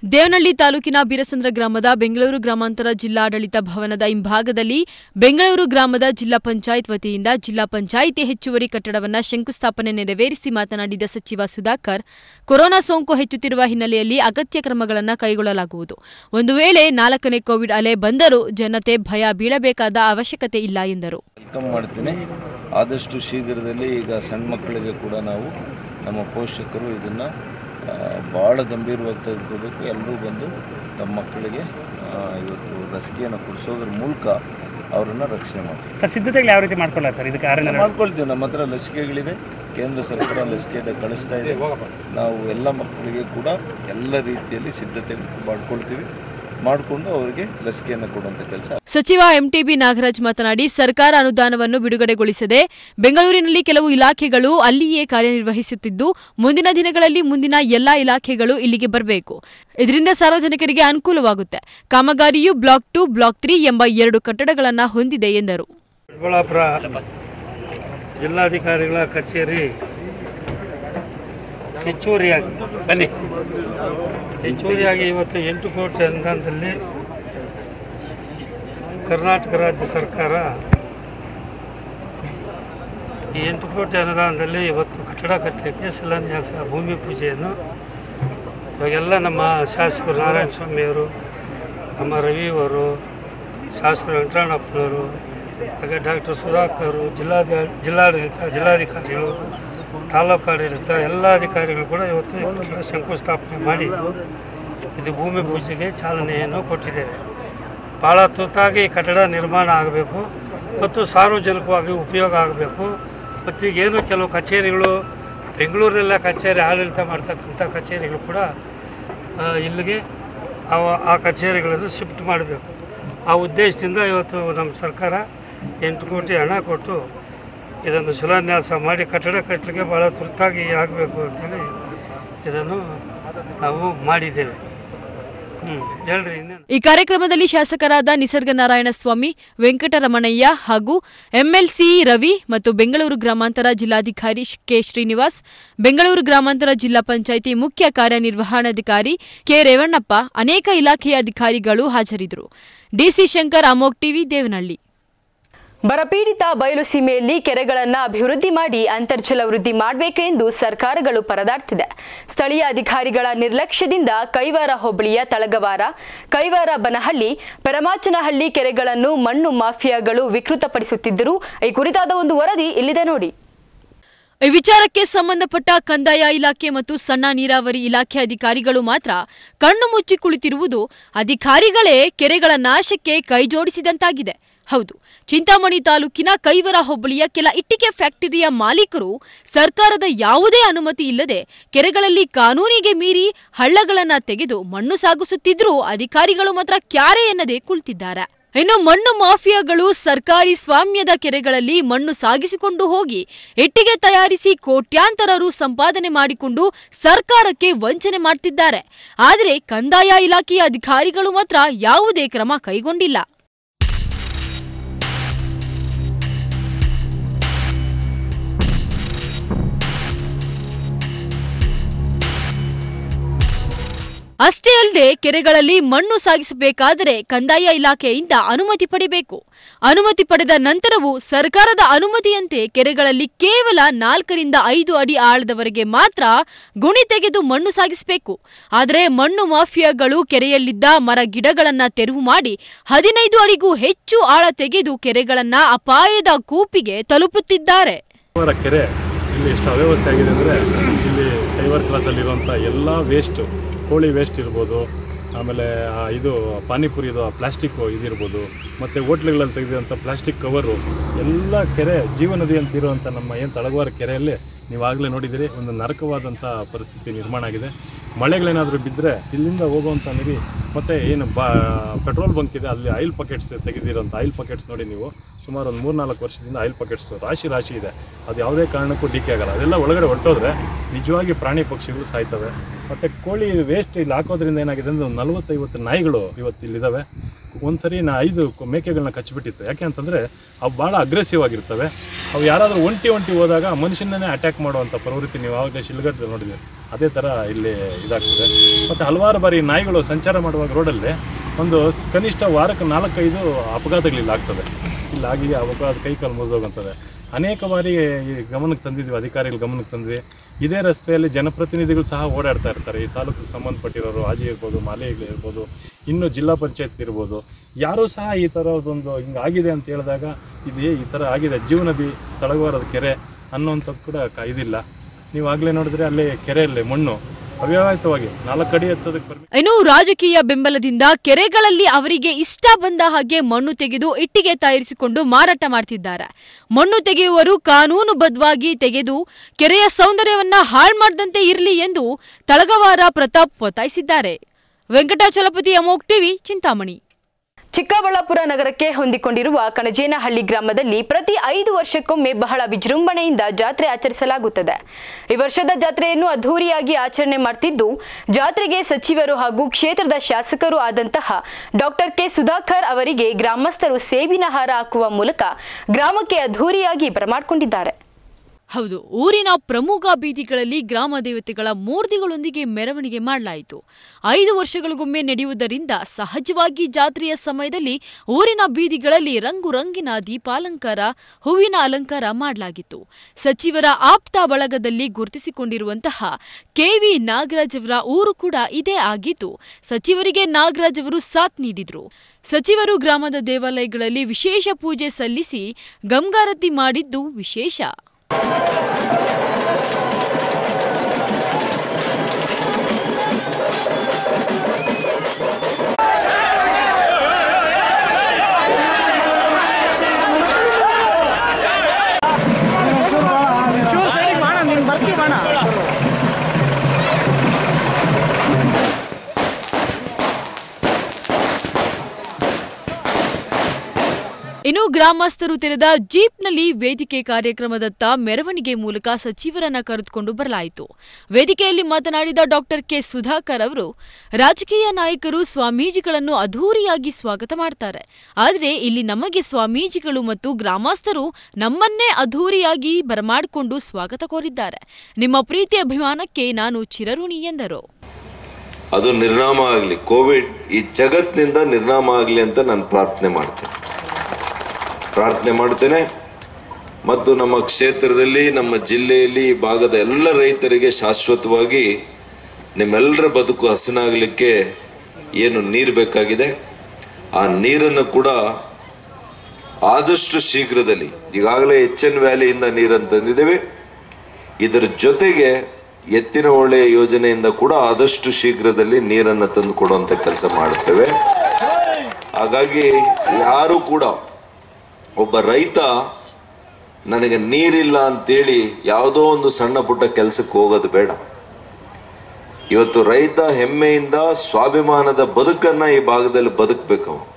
ದೇವನಹಳ್ಳಿ ತಾಲೂಕಿನ ಬೀರಸಂದ್ರ ಗ್ರಾಮದ ಬೆಂಗಳೂರು ಗ್ರಾಮಾಂತರ ಜಿಲ್ಲಾಡಳಿತ ಭವನದ ಹಿಂಭಾಗದಲ್ಲಿ ಬೆಂಗಳೂರು ಗ್ರಾಮದ ಜಿಲ್ಲಾ ಪಂಚಾಯತ್ ವತಿಯಿಂದ ಜಿಲ್ಲಾ ಪಂಚಾಯಿತಿ ಹೆಚ್ಚುವರಿ ಕಟ್ಟಡವನ್ನು ಶಂಕುಸ್ಥಾಪನೆ ನೆರವೇರಿಸಿ ಮಾತನಾಡಿದ ಸಚಿವ ಸುಧಾಕರ್ ಕೊರೋನಾ ಸೋಂಕು ಹೆಚ್ಚುತ್ತಿರುವ ಹಿನ್ನೆಲೆಯಲ್ಲಿ ಅಗತ್ಯ ಕ್ರಮಗಳನ್ನು ಕೈಗೊಳ್ಳಲಾಗುವುದು ಒಂದು ವೇಳೆ ನಾಲ್ಕನೇ ಕೋವಿಡ್ ಅಲೆ ಬಂದರೂ ಜನತೆ ಭಯ ಬೀಳಬೇಕಾದ ಅವಶ್ಯಕತೆ ಇಲ್ಲ ಎಂದರು ವೆಲ್ಕಮ್ ಮಾಡ್ತೀನಿ ಆದಷ್ಟು ಶೀಘ್ರದಲ್ಲಿ ಈಗ ಸಣ್ಣ ಮಕ್ಕಳಿಗೆ ಕೂಡ ನಾವು ನಮ್ಮ ಪೋಷಕರು ಇದನ್ನು ಭಾಳ ಗಂಭೀರವಾಗಿ ತೆಗೆದುಕೋಬೇಕು ಎಲ್ಲರೂ ಬಂದು ತಮ್ಮ ಮಕ್ಕಳಿಗೆ ಆ, ಇವತ್ತು ಲಸಿಕೆಯನ್ನು ಕೊಡಿಸೋದ್ರ ಮೂಲಕ ಅವರನ್ನು ರಕ್ಷಣೆ ಮಾಡಬೇಕು ಸರ್ ಸಿದ್ಧತೆಗಳು ಯಾವ ರೀತಿ ಮಾಡ್ಕೊಳ್ಳ ಸರ್ ಇದಕ್ಕೆ ಆರನೇ ಮಾಡ್ಕೊಳ್ತೀವಿ ನಮ್ಮ ಹತ್ರ ಲಸಿಕೆಗಳಿದೆ ಕೇಂದ್ರ ಸರ್ಕಾರ ಲಸಿಕೆ ಕಳಿಸ್ತಾ ಇದೆ ನಾವು ಎಲ್ಲ ಮಕ್ಕಳಿಗೆ ಕೂಡ ಎಲ್ಲ ರೀತಿಯಲ್ಲಿ ಸಿದ್ಧತೆ ಮಾಡ್ಕೊಳ್ತೀವಿ ಮಾಡಿಕೊಂಡು ಅವರಿಗೆ ಲಸಿಕೆಯನ್ನು ಕೊಡುವಂಥ ಕೆಲಸ ಸಚಿವ ಎಂಟಿಬಿ ನಾಗರಾಜ್ ಮಾತನಾಡಿ ಸರ್ಕಾರ ಅನುದಾನವನ್ನು ಬಿಡುಗಡೆಗೊಳಿಸದೆ ಬೆಂಗಳೂರಿನಲ್ಲಿ ಕೆಲವು ಇಲಾಖೆಗಳು ಅಲ್ಲಿಯೇ ಕಾರ್ಯನಿರ್ವಹಿಸುತ್ತಿದ್ದು ಮುಂದಿನ ದಿನಗಳಲ್ಲಿ ಮುಂದಿನ ಎಲ್ಲಾ ಇಲಾಖೆಗಳು ಇಲ್ಲಿಗೆ ಬರಬೇಕು ಇದರಿಂದ ಸಾರ್ವಜನಿಕರಿಗೆ ಅನುಕೂಲವಾಗುತ್ತೆ ಕಾಮಗಾರಿಯು ಬ್ಲಾಕ್ ಟು ಬ್ಲಾಕ್ ತ್ರೀ ಎಂಬ ಎರಡು ಕಟ್ಟಡಗಳನ್ನು ಹೊಂದಿದೆ ಎಂದರು ಚಿಕ್ಕಬಳ್ಳಾಪುರ ಜಿಲ್ಲಾಧಿಕಾರಿಗಳ ಕಚೇರಿ ಹೆಚ್ಚುವರಿಯಾಗಿ ಬನ್ನಿ ಹೆಚ್ಚುವರಿಯಾಗಿ ಇವತ್ತು ಎಂಟು ಕೋಟಿ ಅನುದಾನದಲ್ಲಿ ಕರ್ನಾಟಕ ರಾಜ್ಯ ಸರ್ಕಾರ ಈ ಎಂಟು ಕೋಟಿ ಅನುದಾನದಲ್ಲಿ ಇವತ್ತು ಕಟ್ಟಡ ಕಟ್ಟಲಿಕ್ಕೆ ಶಿಲಾನ್ಯಾಸ ಭೂಮಿ ಪೂಜೆಯನ್ನು ಇವಾಗೆಲ್ಲ ನಮ್ಮ ಶಾಸಕರು ನಾರಾಯಣ ಸ್ವಾಮಿಯವರು ನಮ್ಮ ರವಿಯವರು ಶಾಸಕರು ವೆಂಕಟರಮಣಪ್ಪನವರು ಹಾಗೆ ಡಾಕ್ಟರ್ ಸುಧಾಕರ್ ಜಿಲ್ಲಾಧ ಜಿಲ್ಲಾಡಳಿತ ಜಿಲ್ಲಾಧಿಕಾರಿಗಳು ತಾಲೂಕು ಆಡಳಿತ ಎಲ್ಲ ಅಧಿಕಾರಿಗಳು ಕೂಡ ಇವತ್ತು ಈ ಕಟ್ಟಡ ಶಂಕುಸ್ಥಾಪನೆ ಮಾಡಿ ಇದು ಭೂಮಿ ಪೂಜೆಗೆ ಚಾಲನೆಯನ್ನು ಕೊಟ್ಟಿದ್ದೇವೆ ಭಾಳ ತುರ್ತಾಗಿ ಈ ಕಟ್ಟಡ ನಿರ್ಮಾಣ ಆಗಬೇಕು ಮತ್ತು ಸಾರ್ವಜನಿಕವಾಗಿ ಉಪಯೋಗ ಆಗಬೇಕು ಮತ್ತು ಈಗೇನು ಕೆಲವು ಕಚೇರಿಗಳು ಬೆಂಗಳೂರಲ್ಲ ಕಚೇರಿ ಆಡಳಿತ ಮಾಡ್ತಕ್ಕಂಥ ಕಚೇರಿಗಳು ಕೂಡ ಆ, ಇಲ್ಲಿಗೆ ಅವ ಆ ಕಚೇರಿಗಳನ್ನು ಶಿಫ್ಟ್ ಮಾಡಬೇಕು ಆ ಉದ್ದೇಶದಿಂದ ಇವತ್ತು ನಮ್ಮ ಸರ್ಕಾರ ಎಂಟು ಕೋಟಿ ಹಣ ಕೊಟ್ಟು ಇದನ್ನು ಶಿಲಾನ್ಯಾಸ ಮಾಡಿ ಕಟ್ಟಡ ಕಟ್ಟಲಿಕ್ಕೆ ಭಾಳ ತುರ್ತಾಗಿ ಆಗಬೇಕು ಅಂತೇಳಿ ಇದನ್ನು ನಾವು ಮಾಡಿದ್ದೇವೆ ಹ್ಞೂ ಹೇಳ್ರಿ ಇನ್ನೇನು ಈ ಕಾರ್ಯಕ್ರಮದಲ್ಲಿ ಶಾಸಕರಾದ ನಿಸರ್ಗ ನಾರಾಯಣಸ್ವಾಮಿ ವೆಂಕಟರಮಣಯ್ಯ ಹಾಗೂ ಎಂಎಲ್ಸಿ ರವಿ ಮತ್ತು ಬೆಂಗಳೂರು ಗ್ರಾಮಾಂತರ ಜಿಲ್ಲಾಧಿಕಾರಿ ಕೆ ಶ್ರೀನಿವಾಸ್ ಬೆಂಗಳೂರು ಗ್ರಾಮಾಂತರ ಜಿಲ್ಲಾ ಪಂಚಾಯಿತಿ ಮುಖ್ಯ ಕಾರ್ಯನಿರ್ವಹಣಾಧಿಕಾರಿ ಕೆ ರೇವಣ್ಣಪ್ಪ ಅನೇಕ ಇಲಾಖೆಯ ಅಧಿಕಾರಿಗಳು ಹಾಜರಿದ್ದರು ಡಿಸಿ ಶಂಕರ್ ಅಮೋಕ್ ಟಿವಿ ದೇವನಹಳ್ಳಿ ಬರಪೀಡಿತ ಬಯಲು ಸೀಮೆಯಲ್ಲಿ ಕೆರೆಗಳನ್ನು ಅಭಿವೃದ್ಧಿ ಮಾಡಿ ಅಂತರ್ಜಲ ವೃದ್ಧಿ ಮಾಡಬೇಕೆಂದು ಸರ್ಕಾರಗಳು ಪರದಾಡ್ತಿದೆ ಸ್ಥಳೀಯ ಅಧಿಕಾರಿಗಳ ನಿರ್ಲಕ್ಷ್ಯದಿಂದ ಕೈವಾರ ಹೋಬಳಿಯ ತಳಗವಾರ ಕೈವಾರ ಬನಹಳ್ಳಿ ಪರಮಾಚನಹಳ್ಳಿ ಕೆರೆಗಳನ್ನು ಮಣ್ಣು ಮಾಫಿಯಾಗಳು ವಿಕೃತಪಡಿಸುತ್ತಿದ್ದರು ಈ ಕುರಿತಾದ ಒಂದು ವರದಿ ಇಲ್ಲಿದೆ ನೋಡಿ ಈ ವಿಚಾರಕ್ಕೆ ಸಂಬಂಧಪಟ್ಟ ಕಂದಾಯ ಇಲಾಖೆ ಮತ್ತು ಸಣ್ಣ ನೀರಾವರಿ ಇಲಾಖೆ ಅಧಿಕಾರಿಗಳು ಮಾತ್ರ ಕಣ್ಣು ಮುಚ್ಚಿ ಕುಳಿತಿರುವುದು ಅಧಿಕಾರಿಗಳೇ ಕೆರೆಗಳ ನಾಶಕ್ಕೆ ಕೈಜೋಡಿಸಿದಂತಾಗಿದೆ ಹೌದು ಚಿಂತಾಮಣಿ ತಾಲೂಕಿನ ಕೈವರ ಹೋಬಳಿಯ ಕೆಲ ಇಟ್ಟಿಗೆ ಫ್ಯಾಕ್ಟರಿಯ ಮಾಲೀಕರು ಸರ್ಕಾರದ ಯಾವುದೇ ಅನುಮತಿ ಇಲ್ಲದೆ ಕೆರೆಗಳಲ್ಲಿ ಕಾನೂನಿಗೆ ಮೀರಿ ಹಳ್ಳಗಳನ್ನ ತೆಗೆದು ಮಣ್ಣು ಸಾಗಿಸುತ್ತಿದ್ರೂ ಅಧಿಕಾರಿಗಳು ಮಾತ್ರ ಕ್ಯಾರೆ ಎನ್ನದೆ ಕುಳಿತಿದ್ದಾರೆ ಇನ್ನು ಮಣ್ಣು ಮಾಫಿಯಾಗಳು ಸರ್ಕಾರಿ ಸ್ವಾಮ್ಯದ ಕೆರೆಗಳಲ್ಲಿ ಮಣ್ಣು ಸಾಗಿಸಿಕೊಂಡು ಹೋಗಿ ಇಟ್ಟಿಗೆ ತಯಾರಿಸಿ ಕೋಟ್ಯಾಂತರ ರು ಸಂಪಾದನೆ ಮಾಡಿಕೊಂಡು ಸರ್ಕಾರಕ್ಕೆ ವಂಚನೆ ಮಾಡ್ತಿದ್ದಾರೆ ಆದರೆ ಕಂದಾಯ ಇಲಾಖೆಯ ಅಧಿಕಾರಿಗಳು ಮಾತ್ರ ಯಾವುದೇ ಕ್ರಮ ಕೈಗೊಂಡಿಲ್ಲ ಅಷ್ಟೇ ಅಲ್ಲದೆ ಕೆರೆಗಳಲ್ಲಿ ಮಣ್ಣು ಸಾಗಿಸಬೇಕಾದರೆ ಕಂದಾಯ ಇಲಾಖೆಯಿಂದ ಅನುಮತಿ ಪಡೆಯಬೇಕು ಅನುಮತಿ ಪಡೆದ ನಂತರವೂ ಸರ್ಕಾರದ ಅನುಮತಿಯಂತೆ ಕೆರೆಗಳಲ್ಲಿ ಕೇವಲ ನಾಲ್ಕರಿಂದ ಐದು ಅಡಿ ಆಳದವರೆಗೆ ಮಾತ್ರ ಗುಣಿ ತೆಗೆದು ಮಣ್ಣು ಸಾಗಿಸಬೇಕು ಆದರೆ ಮಣ್ಣು ಮಾಫಿಯಾಗಳು ಕೆರೆಯಲ್ಲಿದ್ದ ಮರ ಗಿಡಗಳನ್ನ ತೆರವು ಮಾಡಿ ಹದಿನೈದು ಅಡಿಗೂ ಹೆಚ್ಚು ಆಳ ತೆಗೆದು ಕೆರೆಗಳನ್ನ ಅಪಾಯದ ಕೂಪಿಗೆ ತಲುಪುತ್ತಿದ್ದಾರೆ ಕೈವಾರ ಕೆರೆ ಇಲ್ಲಿ ಎಷ್ಟು ಅವ್ಯವಸ್ಥೆ ಆಗಿದೆ ಅಂದರೆ ಇಲ್ಲಿ ಕೈವಾರ ಕ್ಲಾಸಲ್ಲಿರುವಂಥ ಎಲ್ಲ ವೇಸ್ಟು ಕೋಳಿ ವೇಸ್ಟ್ ಇರ್ಬೋದು ಆಮೇಲೆ ಆ ಇದು ಪಾನಿಪುರಿದು ಪ್ಲಾಸ್ಟಿಕ್ಕು ಇದಿರ್ಬೋದು ಮತ್ತು ಹೋಟ್ಲುಗಳಲ್ಲಿ ತೆಗೆದಿರುವಂಥ ಪ್ಲಾಸ್ಟಿಕ್ ಕವರು ಎಲ್ಲ ಕೆರೆ ಜೀವನದಿ ಅಂತ ಇರುವಂಥ ನಮ್ಮ ಏನು ತಳಗವಾರ ಕೆರೆಯಲ್ಲಿ ನೀವು ಆಗಲೇ ನೋಡಿದ್ದೀರಿ ಒಂದು ನರಕವಾದಂಥ ಪರಿಸ್ಥಿತಿ ನಿರ್ಮಾಣ ಆಗಿದೆ ಮಳೆಗಳೇನಾದರೂ ಬಿದ್ದರೆ ಇಲ್ಲಿಂದ ಹೋಗುವಂಥ ನೀರು ಮತ್ತು ಏನು ಬಾ ಪೆಟ್ರೋಲ್ ಬಂಕ್ ಇದೆ ಅಲ್ಲಿ ಆಯಿಲ್ ಪಾಕೆಟ್ಸ್ ತೆಗೆದಿರೋಂಥ ಆಯಿಲ್ ಪಾಕೆಟ್ಸ್ ನೋಡಿ ನೀವು ಸುಮಾರು ಒಂದು ಮೂರ್ನಾಲ್ಕು ವರ್ಷದಿಂದ ಆಯಿಲ್ ಪಾಕೆಟ್ಸ್ ರಾಶಿ ರಾಶಿ ಇದೆ ಅದು ಯಾವುದೇ ಕಾರಣಕ್ಕೂ ಡಿಕೆ ಆಗಲ್ಲ ಅದೆಲ್ಲ ಒಳಗಡೆ ಹೊರಟೋದ್ರೆ ನಿಜವಾಗಿ ಪ್ರಾಣಿ ಪಕ್ಷಿಗಳು ಸಾಯ್ತವೆ ಮತ್ತು ಕೋಳಿ ವೇಸ್ಟ್ ಇಲ್ಲಿ ಹಾಕೋದ್ರಿಂದ ಏನಾಗಿದೆ ಅಂದರೆ ಒಂದು ನಲವತ್ತೈವತ್ತು ನಾಯಿಗಳು ಇವತ್ತು ಇಲ್ಲಿದ್ದಾವೆ ಒಂದು ಸರಿ ನಾ ಐದು ಕೊ- ಮೇಕೆಗಳನ್ನ ಕಚ್ಚಿಬಿಟ್ಟಿತ್ತು ಯಾಕೆ ಅಂತಂದರೆ ಅವು ಭಾಳ ಅಗ್ರೆಸಿವ್ ಆಗಿರ್ತವೆ ಅವು ಯಾರಾದರೂ ಒಂಟಿ ಒಂಟಿ ಹೋದಾಗ ಮನುಷ್ಯನನ್ನೇ ಅಟ್ಯಾಕ್ ಮಾಡುವಂಥ ಪ್ರವೃತ್ತಿ ನೀವು ಆವಾಗಲೇ ಶಿಲ್ಘಟ್ಟದಲ್ಲಿ ನೋಡಿದ್ದೀರಿ ಅದೇ ಥರ ಇಲ್ಲಿ ಇದಾಗ್ತದೆ ಮತ್ತು ಹಲವಾರು ಬಾರಿ ನಾಯಿಗಳು ಸಂಚಾರ ಮಾಡುವಾಗ ರೋಡಲ್ಲಿ ಒಂದು ಸ್- ಕನಿಷ್ಠ ವಾರಕ್ಕೆ ನಾಲ್ಕೈದು ಅಪಘಾತಗಳಿಲ್ಲಿ ಆಗ್ತದೆ ಇಲ್ಲಿ ಆಗಿ ಅಪಘಾತ ಕೈ ಕಾಲು ಮುರಿದೋಗಂತದೆ ಅನೇಕ ಬಾರಿ ಈ ಗಮನಕ್ಕೆ ತಂದಿದ್ವಿ ಅಧಿಕಾರಿಗಳ ಗಮನಕ್ಕೆ ತಂದ್ವಿ ಇದೇ ರಸ್ತೆಯಲ್ಲಿ ಜನಪ್ರತಿನಿಧಿಗಳು ಸಹ ಓಡಾಡ್ತಾ ಇರ್ತಾರೆ ಈ ತಾಲೂಕಿಗೆ ಸಂಬಂಧಪಟ್ಟಿರೋರು ಆಜಿ ಇರ್ಬೋದು ಮಾಲೆಗಳು ಇರ್ಬೋದು ಇನ್ನು ಜಿಲ್ಲಾ ಪಂಚಾಯತ್ ಇರ್ಬೋದು ಯಾರೂ ಸಹ ಈ ಥರದೊಂದು ಹಿಂಗೆ ಆಗಿದೆ ಅಂತ ಹೇಳಿದಾಗ ಇದು ಈ ಥರ ಆಗಿದೆ ಜೀವನದಿ ತಳಗವಾರದ ಕೆರೆ ಅನ್ನೋಂಥದ್ದು ಕೂಡ ಕ- ಇದಿಲ್ಲ ನೀವು ಆಗಲೇ ನೋಡಿದ್ರೆ ಅಲ್ಲಿ ಕೆರೆಯಲ್ಲಿ ಮಣ್ಣು ಅವ್ಯವಹಿತವಾಗಿ ನಾಲ್ಕು ಅಡಿ ಎತ್ತೋದಕ್ಕೆ ಪರ್ಮಿ ಇನ್ನು ರಾಜಕೀಯ ಬೆಂಬಲದಿಂದ ಕೆರೆಗಳಲ್ಲಿ ಅವರಿಗೆ ಇಷ್ಟ ಬಂದ ಹಾಗೆ ಮಣ್ಣು ತೆಗೆದು ಇಟ್ಟಿಗೆ ತಯಾರಿಸಿಕೊಂಡು ಮಾರಾಟ ಮಾಡ್ತಿದ್ದಾರೆ ಮಣ್ಣು ತೆಗೆಯುವರು ಕಾನೂನುಬದ್ಧವಾಗಿ ತೆಗೆದು ಕೆರೆಯ ಸೌಂದರ್ಯವನ್ನ ಹಾಳು ಮಾಡದಂತೆ ಇರಲಿ ಎಂದು ತಳಗವಾರ ಪ್ರತಾಪ್ ಒತ್ತಾಯಿಸಿದ್ದಾರೆ ವೆಂಕಟಾಚಲಪತಿ ಅಮೋಕ್ ಟಿವಿ ಚಿಂತಾಮಣಿ ಚಿಕ್ಕಬಳ್ಳಾಪುರ ನಗರಕ್ಕೆ ಹೊಂದಿಕೊಂಡಿರುವ ಕಣಜೇನಹಳ್ಳಿ ಗ್ರಾಮದಲ್ಲಿ ಪ್ರತಿ ಐದು ವರ್ಷಕ್ಕೊಮ್ಮೆ ಬಹಳ ವಿಜೃಂಭಣೆಯಿಂದ ಜಾತ್ರೆ ಆಚರಿಸಲಾಗುತ್ತದೆ ಈ ವರ್ಷದ ಜಾತ್ರೆಯನ್ನು ಅದ್ಧೂರಿಯಾಗಿ ಆಚರಣೆ ಮಾಡ್ತಿದ್ದು ಜಾತ್ರೆಗೆ ಸಚಿವರು ಹಾಗೂ ಕ್ಷೇತ್ರದ ಶಾಸಕರು ಆದಂತಹ ಡಾಕ್ಟರ್ ಕೆ ಸುಧಾಕರ್ ಅವರಿಗೆ ಗ್ರಾಮಸ್ಥರು ಸೇಬಿನ ಹಾರ ಹಾಕುವ ಮೂಲಕ ಗ್ರಾಮಕ್ಕೆ ಅದ್ಧೂರಿಯಾಗಿ ಬರಮಾಡಿಕೊಂಡಿದ್ದಾರೆ ಹೌದು ಊರಿನ ಪ್ರಮುಖ ಬೀದಿಗಳಲ್ಲಿ ಗ್ರಾಮ ದೇವತೆಗಳ ಮೂರ್ತಿಗಳೊಂದಿಗೆ ಮೆರವಣಿಗೆ ಮಾಡಲಾಯಿತು ಐದು ವರ್ಷಗಳಿಗೊಮ್ಮೆ ನಡೆಯುವುದರಿಂದ ಸಹಜವಾಗಿ ಜಾತ್ರೆಯ ಸಮಯದಲ್ಲಿ ಊರಿನ ಬೀದಿಗಳಲ್ಲಿ ರಂಗು ರಂಗಿನ ದೀಪಾಲಂಕಾರ ಹೂವಿನ ಅಲಂಕಾರ ಮಾಡಲಾಗಿತ್ತು ಸಚಿವರ ಆಪ್ತ ಬಳಗದಲ್ಲಿ ಗುರುತಿಸಿಕೊಂಡಿರುವಂತಹ ಕೆವಿ ನಾಗರಾಜ್ ಅವರ ಊರು ಕೂಡ ಇದೇ ಆಗಿದ್ದು ಸಚಿವರಿಗೆ ನಾಗರಾಜ್ ಅವರು ಸಾಥ್ ನೀಡಿದ್ರು ಸಚಿವರು ಗ್ರಾಮದ ದೇವಾಲಯಗಳಲ್ಲಿ ವಿಶೇಷ ಪೂಜೆ ಸಲ್ಲಿಸಿ ಗಂಗಾರತಿ ಮಾಡಿದ್ದು ವಿಶೇಷ ಇನ್ನು ಗ್ರಾಮಸ್ಥರು ತೆರೆದ ಜೀಪ್ನಲ್ಲಿ ವೇದಿಕೆ ಕಾರ್ಯಕ್ರಮದತ್ತ ಮೆರವಣಿಗೆ ಮೂಲಕ ಸಚಿವರನ್ನ ಕರೆದುಕೊಂಡು ಬರಲಾಯಿತು ವೇದಿಕೆಯಲ್ಲಿ ಮಾತನಾಡಿದ ಡಾಕ್ಟರ್ ಕೆ ಸುಧಾಕರ್ ಅವರು ರಾಜಕೀಯ ನಾಯಕರು ಸ್ವಾಮೀಜಿಗಳನ್ನು ಅದ್ಧೂರಿಯಾಗಿ ಸ್ವಾಗತ ಮಾಡ್ತಾರೆ ಆದರೆ ಇಲ್ಲಿ ನಮಗೆ ಸ್ವಾಮೀಜಿಗಳು ಮತ್ತು ಗ್ರಾಮಸ್ಥರು ನಮ್ಮನ್ನೇ ಅದ್ಧೂರಿಯಾಗಿ ಬರಮಾಡಿಕೊಂಡು ಸ್ವಾಗತ ಕೋರಿದ್ದಾರೆ ನಿಮ್ಮ ಪ್ರೀತಿ ಅಭಿಮಾನಕ್ಕೆ ನಾನು ಚಿರಋಣಿ ಎಂದರು ಅದು ನಿರ್ನಾಮ ಆಗಲಿ ಕೋವಿಡ್ ಈ ಜಗತ್ತಿನಿಂದ ನಿರ್ನಾಮ ಆಗಲಿ ಅಂತ ನಾನು ಪ್ರಾರ್ಥನೆ ಮಾಡ್ತೇನೆ ಪ್ರಾರ್ಥನೆ ಮಾಡ್ತೇನೆ ಮತ್ತು ನಮ್ಮ ಕ್ಷೇತ್ರದಲ್ಲಿ ನಮ್ಮ ಜಿಲ್ಲೆಯಲ್ಲಿ ಈ ಭಾಗದ ಎಲ್ಲ ರೈತರಿಗೆ ಶಾಶ್ವತವಾಗಿ ನಿಮ್ಮೆಲ್ಲರ ಬದುಕು ಹಸನಾಗಲಿಕ್ಕೆ ಏನು ನೀರು ಬೇಕಾಗಿದೆ ಆ ನೀರನ್ನು ಕೂಡ ಆದಷ್ಟು ಶೀಘ್ರದಲ್ಲಿ ಈಗಾಗಲೇ ಎಚ್ ಎನ್ ವ್ಯಾಲಿಯಿಂದ ನೀರನ್ನು ತಂದಿದ್ದೇವೆ ಇದರ ಜೊತೆಗೆ ಎತ್ತಿನ ಹೊಳೆ ಯೋಜನೆಯಿಂದ ಕೂಡ ಆದಷ್ಟು ಶೀಘ್ರದಲ್ಲಿ ನೀರನ್ನು ತಂದು ಕೊಡುವಂತ ಕೆಲಸ ಮಾಡುತ್ತೇವೆ ಹಾಗಾಗಿ ಯಾರು ಕೂಡ ಒಬ್ಬ ರೈತ ನನಗೆ ನೀರಿಲ್ಲ ಅಂತೇಳಿ ಯಾವುದೋ ಒಂದು ಸಣ್ಣ ಪುಟ್ಟ ಕೆಲಸಕ್ಕೆ ಹೋಗೋದು ಬೇಡ ಇವತ್ತು ರೈತ ಹೆಮ್ಮೆಯಿಂದ ಸ್ವಾಭಿಮಾನದ ಬದುಕನ್ನ ಈ ಭಾಗದಲ್ಲಿ ಬದುಕಬೇಕು ಅವನು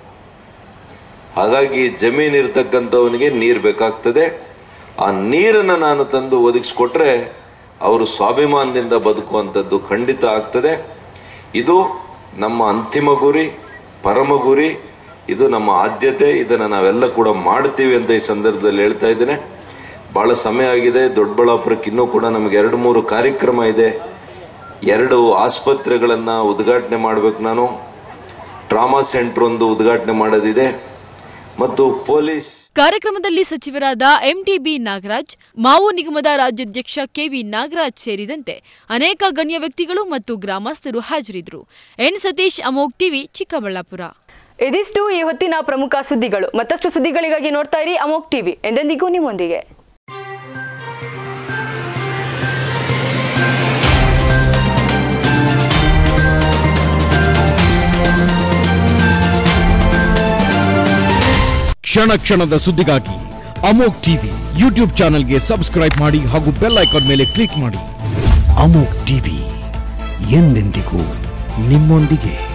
ಹಾಗಾಗಿ ಜಮೀನ್ ಇರ್ತಕ್ಕಂಥವನಿಗೆ ನೀರು ಬೇಕಾಗ್ತದೆ ಆ ನೀರನ್ನು ನಾನು ತಂದು ಒದಗಿಸ್ಕೊಟ್ರೆ ಅವರು ಸ್ವಾಭಿಮಾನದಿಂದ ಬದುಕುವಂಥದ್ದು ಖಂಡಿತ ಆಗ್ತದೆ ಇದು ನಮ್ಮ ಅಂತಿಮ ಗುರಿ ಪರಮ ಗುರಿ ಇದು ನಮ್ಮ ಆದ್ಯತೆ ಇದನ್ನು ನಾವೆಲ್ಲ ಕೂಡ ಮಾಡ್ತೀವಿ ಅಂತ ಈ ಸಂದರ್ಭದಲ್ಲಿ ಹೇಳ್ತಾ ಇದ್ದೇನೆ ಭಾಳ ಸಮಯ ಆಗಿದೆ ದೊಡ್ಡಬಳ್ಳಾಪುರಕ್ಕೆ ಇನ್ನೂ ಕೂಡ ನಮಗೆ ಎರಡು ಮೂರು ಕಾರ್ಯಕ್ರಮ ಇದೆ ಎರಡು ಆಸ್ಪತ್ರೆಗಳನ್ನು ಉದ್ಘಾಟನೆ ಮಾಡಬೇಕು ನಾನು ಟ್ರಾಮಾ ಸೆಂಟರ್ ಒಂದು ಉದ್ಘಾಟನೆ ಮಾಡೋದಿದೆ ಮತ್ತು ಪೊಲೀಸ್ ಕಾರ್ಯಕ್ರಮದಲ್ಲಿ ಸಚಿವರಾದ ಎಂಟಿಬಿ ನಾಗರಾಜ್ ಮಾವು ನಿಗಮದ ರಾಜ್ಯಾಧ್ಯಕ್ಷ ಕೆವಿ ನಾಗರಾಜ್ ಸೇರಿದಂತೆ ಅನೇಕ ಗಣ್ಯ ವ್ಯಕ್ತಿಗಳು ಮತ್ತು ಗ್ರಾಮಸ್ಥರು ಹಾಜರಿದ್ದರು ಎನ್ ಸತೀಶ್ ಅಮೋಕ್ ಟಿವಿ ಚಿಕ್ಕಬಳ್ಳಾಪುರ ಇದಿಷ್ಟು ಈ ಹೊತ್ತಿನ ಪ್ರಮುಖ ಸುದ್ದಿಗಳು ಮತ್ತಷ್ಟು ಸುದ್ದಿಗಳಿಗಾಗಿ ನೋಡ್ತಾ ಇರಿ ಅಮೋಕ್ ಟಿವಿ ಎಂದೆಂದಿಗೂ ನಿಮ್ಮೊಂದಿಗೆ ಕ್ಷಣ ಕ್ಷಣದ ಸುದ್ದಿಗಾಗಿ ಅಮೋಕ್ ಟಿವಿ ಯೂಟ್ಯೂಬ್ ಚಾನೆಲ್ಗೆ ಸಬ್ಸ್ಕ್ರೈಬ್ ಮಾಡಿ ಹಾಗೂ ಬೆಲ್ ಐಕಾನ್ ಮೇಲೆ ಕ್ಲಿಕ್ ಮಾಡಿ ಅಮೋಕ್ ಟಿವಿ ಎಂದೆಂದಿಗೂ ನಿಮ್ಮೊಂದಿಗೆ